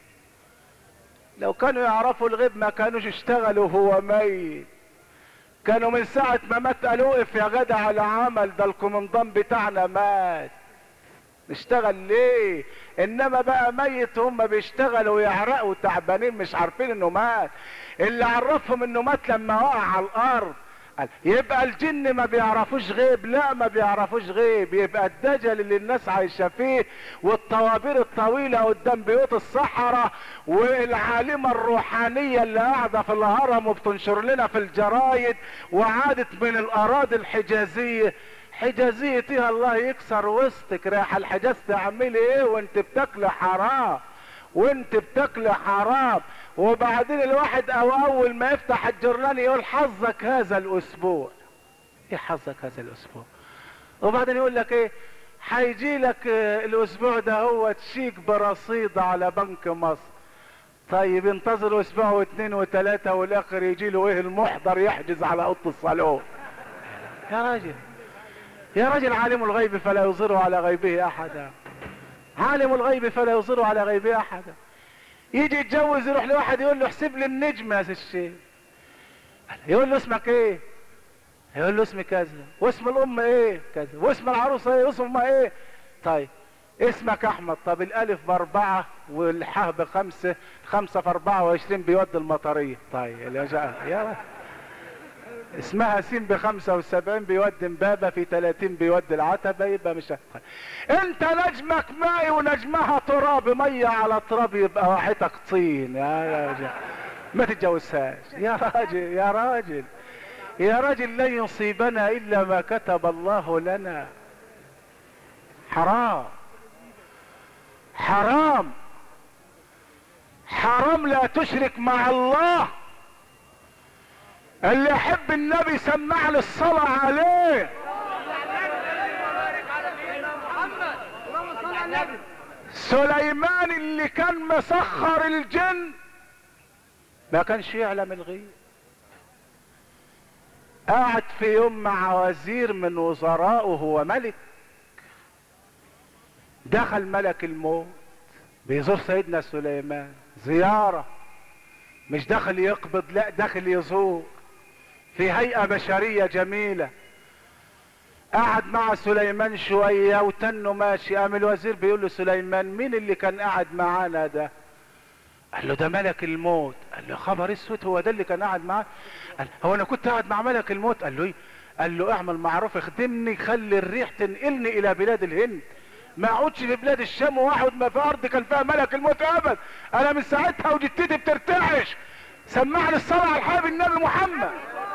لو كانوا يعرفوا الغيب ما كانوش اشتغلوا هو ميت كانوا من ساعة ما مات قالوا اقف يا جدع العمل ده الكومندان بتاعنا مات نشتغل ليه انما بقى ميت هم بيشتغلوا ويعرقوا تعبانين مش عارفين انه مات اللي عرفهم انه مات لما وقع على الارض قال يبقى الجن ما بيعرفوش غيب لا ما بيعرفوش غيب يبقى الدجل اللي الناس عايشه فيه والطوابير الطويله قدام بيوت الصحراء والعالمه الروحانيه اللي قاعده في الهرم وبتنشر لنا في الجرايد وعادت من الاراضي الحجازيه حجازيتها الله يكسر وسطك رايح الحجاز تعملي ايه وانت بتاكل حرام وانت بتاكل حرام وبعدين الواحد او اول ما يفتح الجرنان يقول حظك هذا الاسبوع ايه حظك هذا الاسبوع وبعدين يقول لك ايه هيجي لك اه الاسبوع ده هو تشيك برصيد على بنك مصر طيب انتظروا اسبوع واثنين وثلاثة والاخر يجي له ايه المحضر يحجز على اوضه الصالون يا راجل يا راجل عالم الغيب فلا يظهر على غيبه احدا عالم الغيب فلا يظهر على غيبه احدا يجي يتجوز يروح لواحد يقول له احسب لي النجم يا الشيخ يقول له اسمك ايه يقول له اسمي كذا واسم الام ايه كذا واسم العروسه ايه واسم امها ايه طيب اسمك احمد طب الالف باربعة والحاء بخمسة خمسة في اربعة وعشرين بيودي المطرية طيب يا جاء يا رب. اسمها سين بخمسة وسبعين بيودي امبابة في تلاتين بيودي العتبة يبقى مش هتخل. انت نجمك ماء ونجمها تراب مية على تراب يبقى واحدك طين يا يا جا. ما تتجوزهاش يا راجل يا راجل يا راجل لن يصيبنا الا ما كتب الله لنا حرام حرام حرام لا تشرك مع الله اللي يحب النبي سمع لي الصلاة عليه سليمان اللي كان مسخر الجن ما كانش يعلم الغيب قاعد في يوم مع وزير من وزرائه وهو ملك دخل ملك الموت بيزور سيدنا سليمان زيارة مش داخل يقبض لا داخل يزور في هيئة بشرية جميلة قعد مع سليمان شوية وتنه ماشي قام الوزير بيقول له سليمان مين اللي كان قاعد معانا ده قال له ده ملك الموت قال له خبر اسود هو ده اللي كان قاعد معاه قال هو انا كنت قاعد مع ملك الموت قال له ايه قال له اعمل معروف اخدمني خلي الريح تنقلني الى بلاد الهند ما اقعدش في بلاد الشام واقعد ما في ارض كان فيها ملك الموت ابد انا من ساعتها وجدتي بترتعش سمعني الصلاة على الحبيب النبي محمد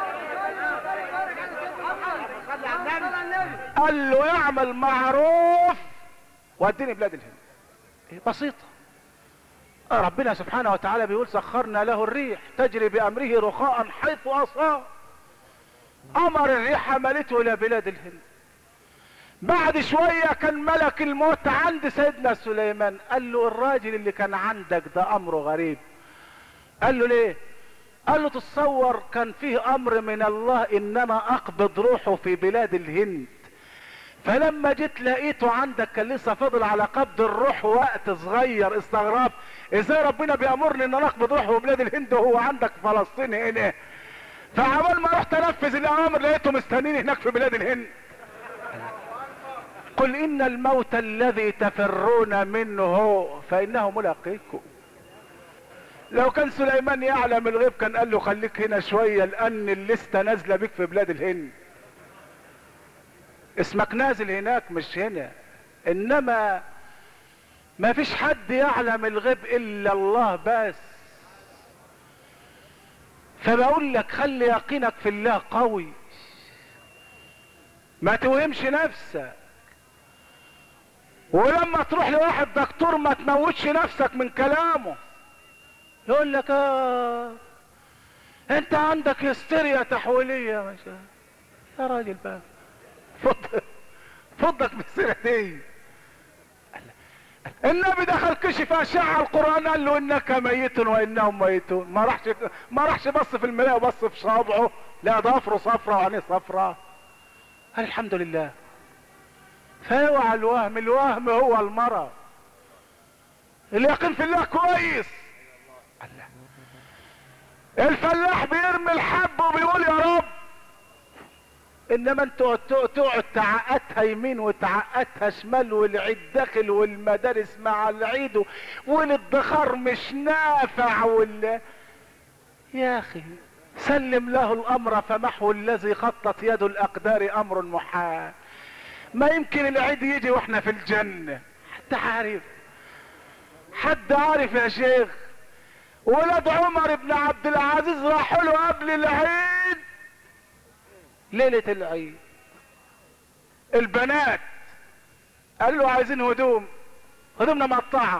قال له اعمل معروف واديني بلاد الهند إيه بسيطة ربنا سبحانه وتعالى بيقول سخرنا له الريح تجري بامره رخاء حيث اصاب امر الريح حملته الى بلاد الهند بعد شوية كان ملك الموت عند سيدنا سليمان قال له الراجل اللي كان عندك ده امره غريب قال له ليه قال له تصور كان فيه امر من الله ان انا اقبض روحه في بلاد الهند فلما جيت لقيته عندك كان لسه فاضل على قبض الروح وقت صغير استغربت ازاي ربنا بيامرني ان انا اقبض روحه بلاد الهند وهو عندك في فلسطين هنا فعمال ما رحت انفذ الاوامر لقيته مستنيني هناك في بلاد الهند قل ان الموت الذي تفرون منه فانه ملاقيكم لو كان سليمان يعلم الغيب كان قال له خليك هنا شوية لان الليستة نازلة بيك في بلاد الهند اسمك نازل هناك مش هنا انما ما فيش حد يعلم الغيب الا الله بس فبقول لك خلي يقينك في الله قوي ما توهمش نفسك ولما تروح لواحد دكتور ما تموتش نفسك من كلامه يقول لك اه انت عندك هستيريا تحويليه مش يا راجل بقى فض فضك بالسيره دي النبي دخل كشف اشعه القران قال له انك ميت وانهم ميتون ما راحش ما راحش بص في المرايه وبص في صابعه لا ضفره صفرة وعينيه صفرة قال الحمد لله فاوعى الوهم الوهم هو المرض اليقين في الله كويس الله. الفلاح بيرمي الحب وبيقول يا رب انما انتوا تقعد تعقدها يمين وتعقدها شمال والعيد داخل والمدارس مع العيد والادخار مش نافع وال يا اخي سلم له الامر فمحو الذي خطت يد الاقدار امر محال ما يمكن العيد يجي واحنا في الجنة حد عارف حد عارف يا شيخ ولاد عمر بن عبد العزيز راحوا له قبل العيد ليلة العيد البنات قال له عايزين هدوم هدومنا مقطعة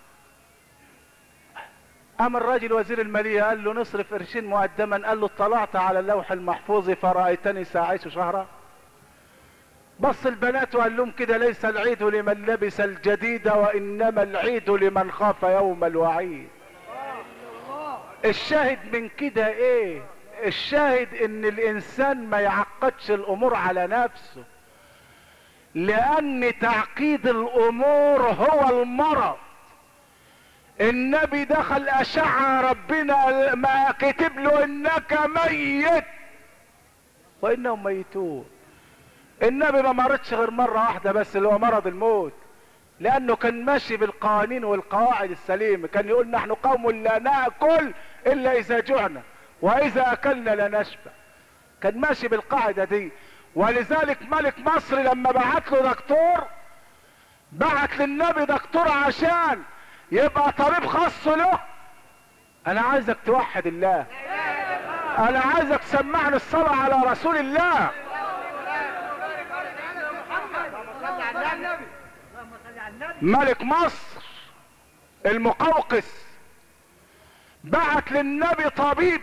قام الراجل وزير المالية قال له نصرف قرشين مقدما قال له اطلعت على اللوح المحفوظ فرأيتني ساعيش شهرا بص البنات وقال لهم كده ليس العيد لمن لبس الجديد وانما العيد لمن خاف يوم الوعيد الشاهد من كده ايه الشاهد ان الانسان ما يعقدش الامور على نفسه لان تعقيد الامور هو المرض النبي دخل اشعة ربنا ما كتب له انك ميت وانهم ميتون النبي ما مرضش غير مرة واحدة بس اللي هو مرض الموت لانه كان ماشي بالقوانين والقواعد السليمة كان يقول نحن قوم لا نأكل الا اذا جعنا واذا اكلنا لا نشبع كان ماشي بالقاعدة دي ولذلك ملك مصر لما بعت له دكتور بعت للنبي دكتور عشان يبقى طبيب خاص له انا عايزك توحد الله انا عايزك تسمعني الصلاة على رسول الله ملك مصر المقوقس بعت للنبي طبيب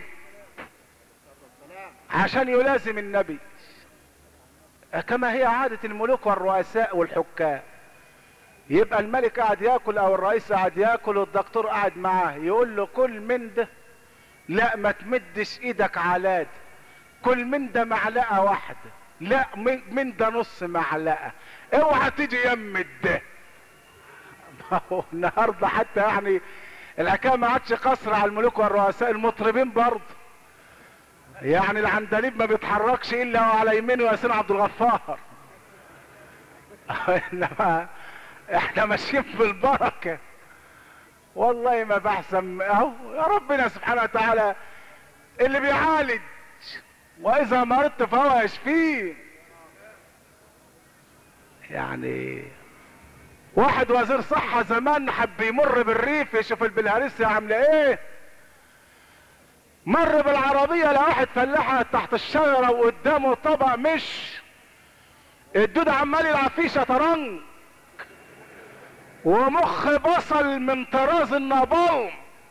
عشان يلازم النبي كما هي عادة الملوك والرؤساء والحكام يبقى الملك قاعد ياكل او الرئيس قاعد ياكل والدكتور قاعد معاه يقول له كل من ده لا ما تمدش ايدك على ده كل من ده معلقة واحدة لا من ده نص معلقة اوعى تيجي يم ده النهارده حتى يعني الحكايه ما عادش قصر على الملوك والرؤساء المطربين برضه يعني العندليب ما بيتحركش الا وعلى يمينه ياسين عبد الغفار انما احنا ماشيين في البركه والله ما بحسن اهو يا ربنا سبحانه وتعالى اللي بيعالج واذا مرضت فهو يشفيه يعني واحد وزير صحة زمان حب يمر بالريف يشوف البلهارسيا عاملة ايه مر بالعربية لواحد فلاحة تحت الشجرة وقدامه طبق مش الدود عمال يلعب فيه شطرنج ومخ بصل من طراز النابلم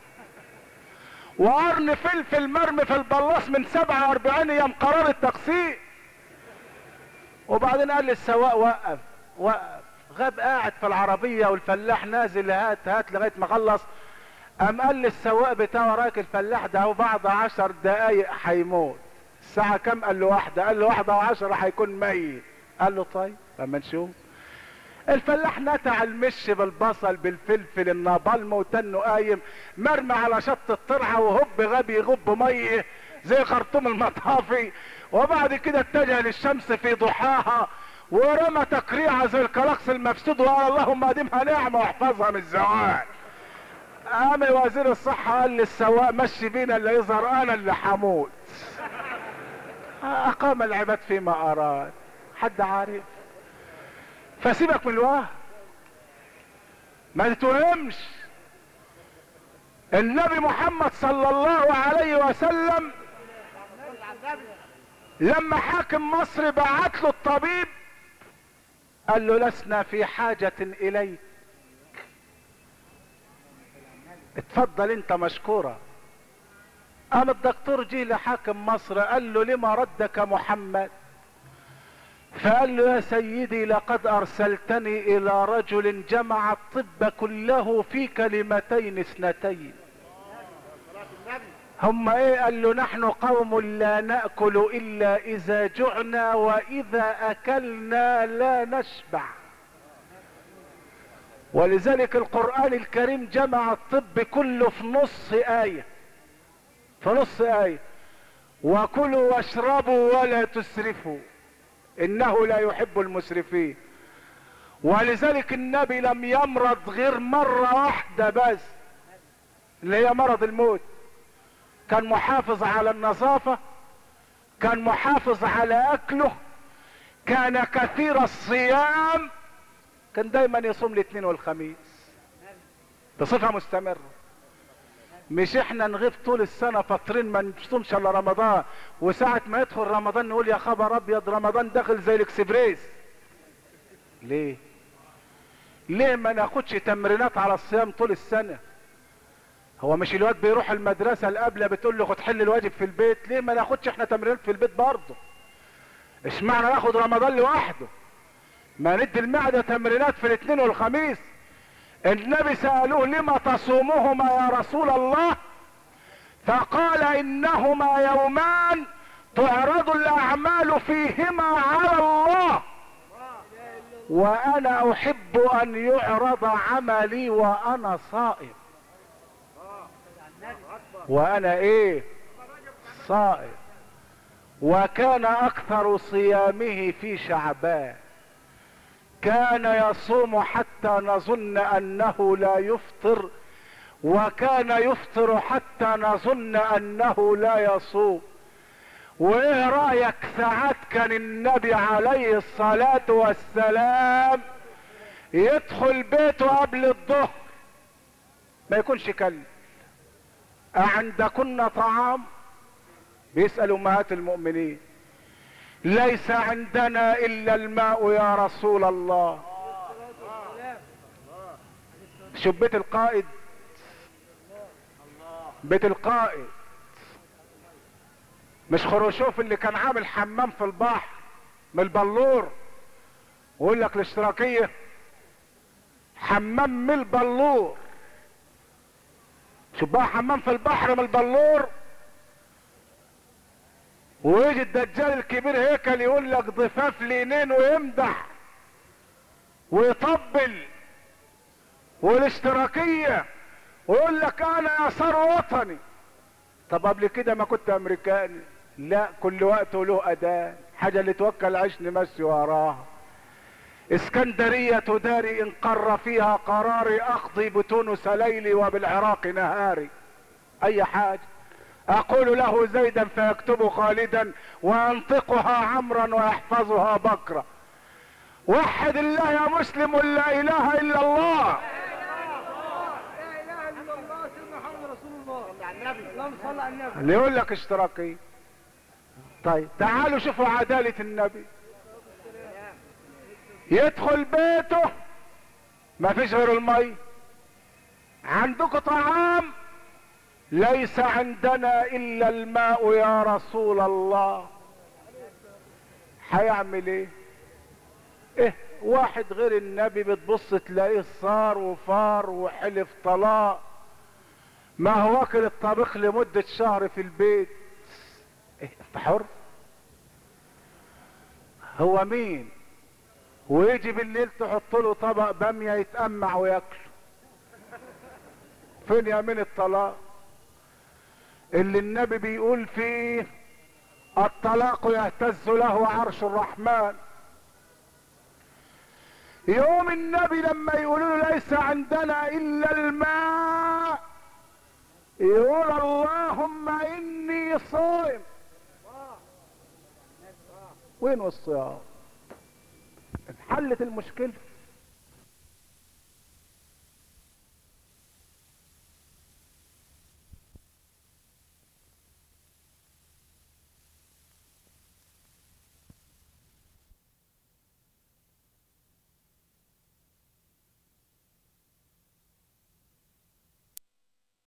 وقرن فلفل مرمي في البلاص من 47 ايام قرار التقسيم وبعدين قال للسواق وقف وقف غاب قاعد في العربية والفلاح نازل هات هات لغاية ما خلص قام قال للسواق بتاعه رايك الفلاح ده هو بعد عشر دقايق هيموت الساعة كام قال له واحدة قال له واحدة وعشرة هيكون ميت قال له طيب اما نشوف الفلاح نتع المش بالبصل بالفلفل النابلم وتنه قايم مرمى على شط الترعه وهب غبي يغب ميه زي خرطوم المطافي وبعد كده اتجه للشمس في ضحاها ورمى تقريعه زي الكلاكس المفسود وقال اللهم اديمها نعمه واحفظها من الزوال قام وزير الصحة قال للسواق مشي بينا اللي يظهر انا اللي حموت اقام العباد فيما اراد حد عارف فسيبك من الوهم ما تتوهمش النبي محمد صلى الله عليه وسلم لما حاكم مصر بعت له الطبيب قال له لسنا في حاجة اليك اتفضل انت مشكورة قام الدكتور جه لحاكم مصر قال له لما ردك محمد فقال له يا سيدي لقد ارسلتني الى رجل جمع الطب كله في كلمتين اثنتين هم ايه قال له نحن قوم لا ناكل الا اذا جعنا واذا اكلنا لا نشبع ولذلك القرآن الكريم جمع الطب كله في نص آية في نص آية وكلوا واشربوا ولا تسرفوا إنه لا يحب المسرفين ولذلك النبي لم يمرض غير مرة واحدة بس اللي هي مرض الموت كان محافظ على النظافة كان محافظ على أكله كان كثير الصيام كان دايما يصوم الاثنين والخميس بصفة مستمرة مش احنا نغيب طول السنة فاطرين ما نصومش الا رمضان وساعة ما يدخل رمضان نقول يا خبر ابيض رمضان داخل زي الاكسبريس ليه ليه ما ناخدش تمرينات على الصيام طول السنة هو مش الواد بيروح المدرسة القبلة بتقول له خد حل الواجب في البيت ليه ما ناخدش احنا تمرينات في البيت برضه اشمعنى ناخد رمضان لوحده ما ندي المعدة تمرينات في الاثنين والخميس النبي سألوه لما تصومهما يا رسول الله فقال انهما يومان تعرض الاعمال فيهما على الله وانا احب ان يعرض عملي وانا صائم وانا ايه صائم وكان اكثر صيامه في شعبان كان يصوم حتى نظن انه لا يفطر وكان يفطر حتى نظن انه لا يصوم وايه رايك ساعات كان النبي عليه الصلاة والسلام يدخل بيته قبل الظهر ما يكونش كلب أعندكن طعام بيسأل أمهات المؤمنين ليس عندنا إلا الماء يا رسول الله شوف بيت القائد بيت القائد مش خروشوف اللي كان عامل حمام في البحر من البلور ويقول لك الاشتراكية حمام من البلور شوف بقى حمام في البحر من البلور ويجي الدجال الكبير هيكل يقول لك ضفاف لينين ويمدح ويطبل والاشتراكية ويقول لك انا يسار وطني طب قبل كده ما كنت امريكاني لا كل وقت له اداء حاجة اللي توكل عيش نمشي وراها اسكندرية تداري ان قر فيها قراري اقضي بتونس ليلي وبالعراق نهاري اي حاجة اقول له زيدا فيكتب خالدا وينطقها عمرا ويحفظها بكرا وحد الله يا مسلم لا اله الا الله اللي يقول لك اشتراكي طيب تعالوا شوفوا عدالة النبي يدخل بيته ما فيش غير المي عندكم طعام ليس عندنا الا الماء يا رسول الله هيعمل ايه ايه واحد غير النبي بتبص تلاقيه صار وفار وحلف طلاق ما هو واكل الطبيخ لمدة شهر في البيت ايه انت حر هو مين ويجي بالليل تحط له طبق باميه يتأمع وياكله فين يا من الطلاق اللي النبي بيقول فيه الطلاق يهتز له عرش الرحمن يوم النبي لما يقولوا له ليس عندنا الا الماء يقول اللهم اني صائم وين الصيام انحلت المشكله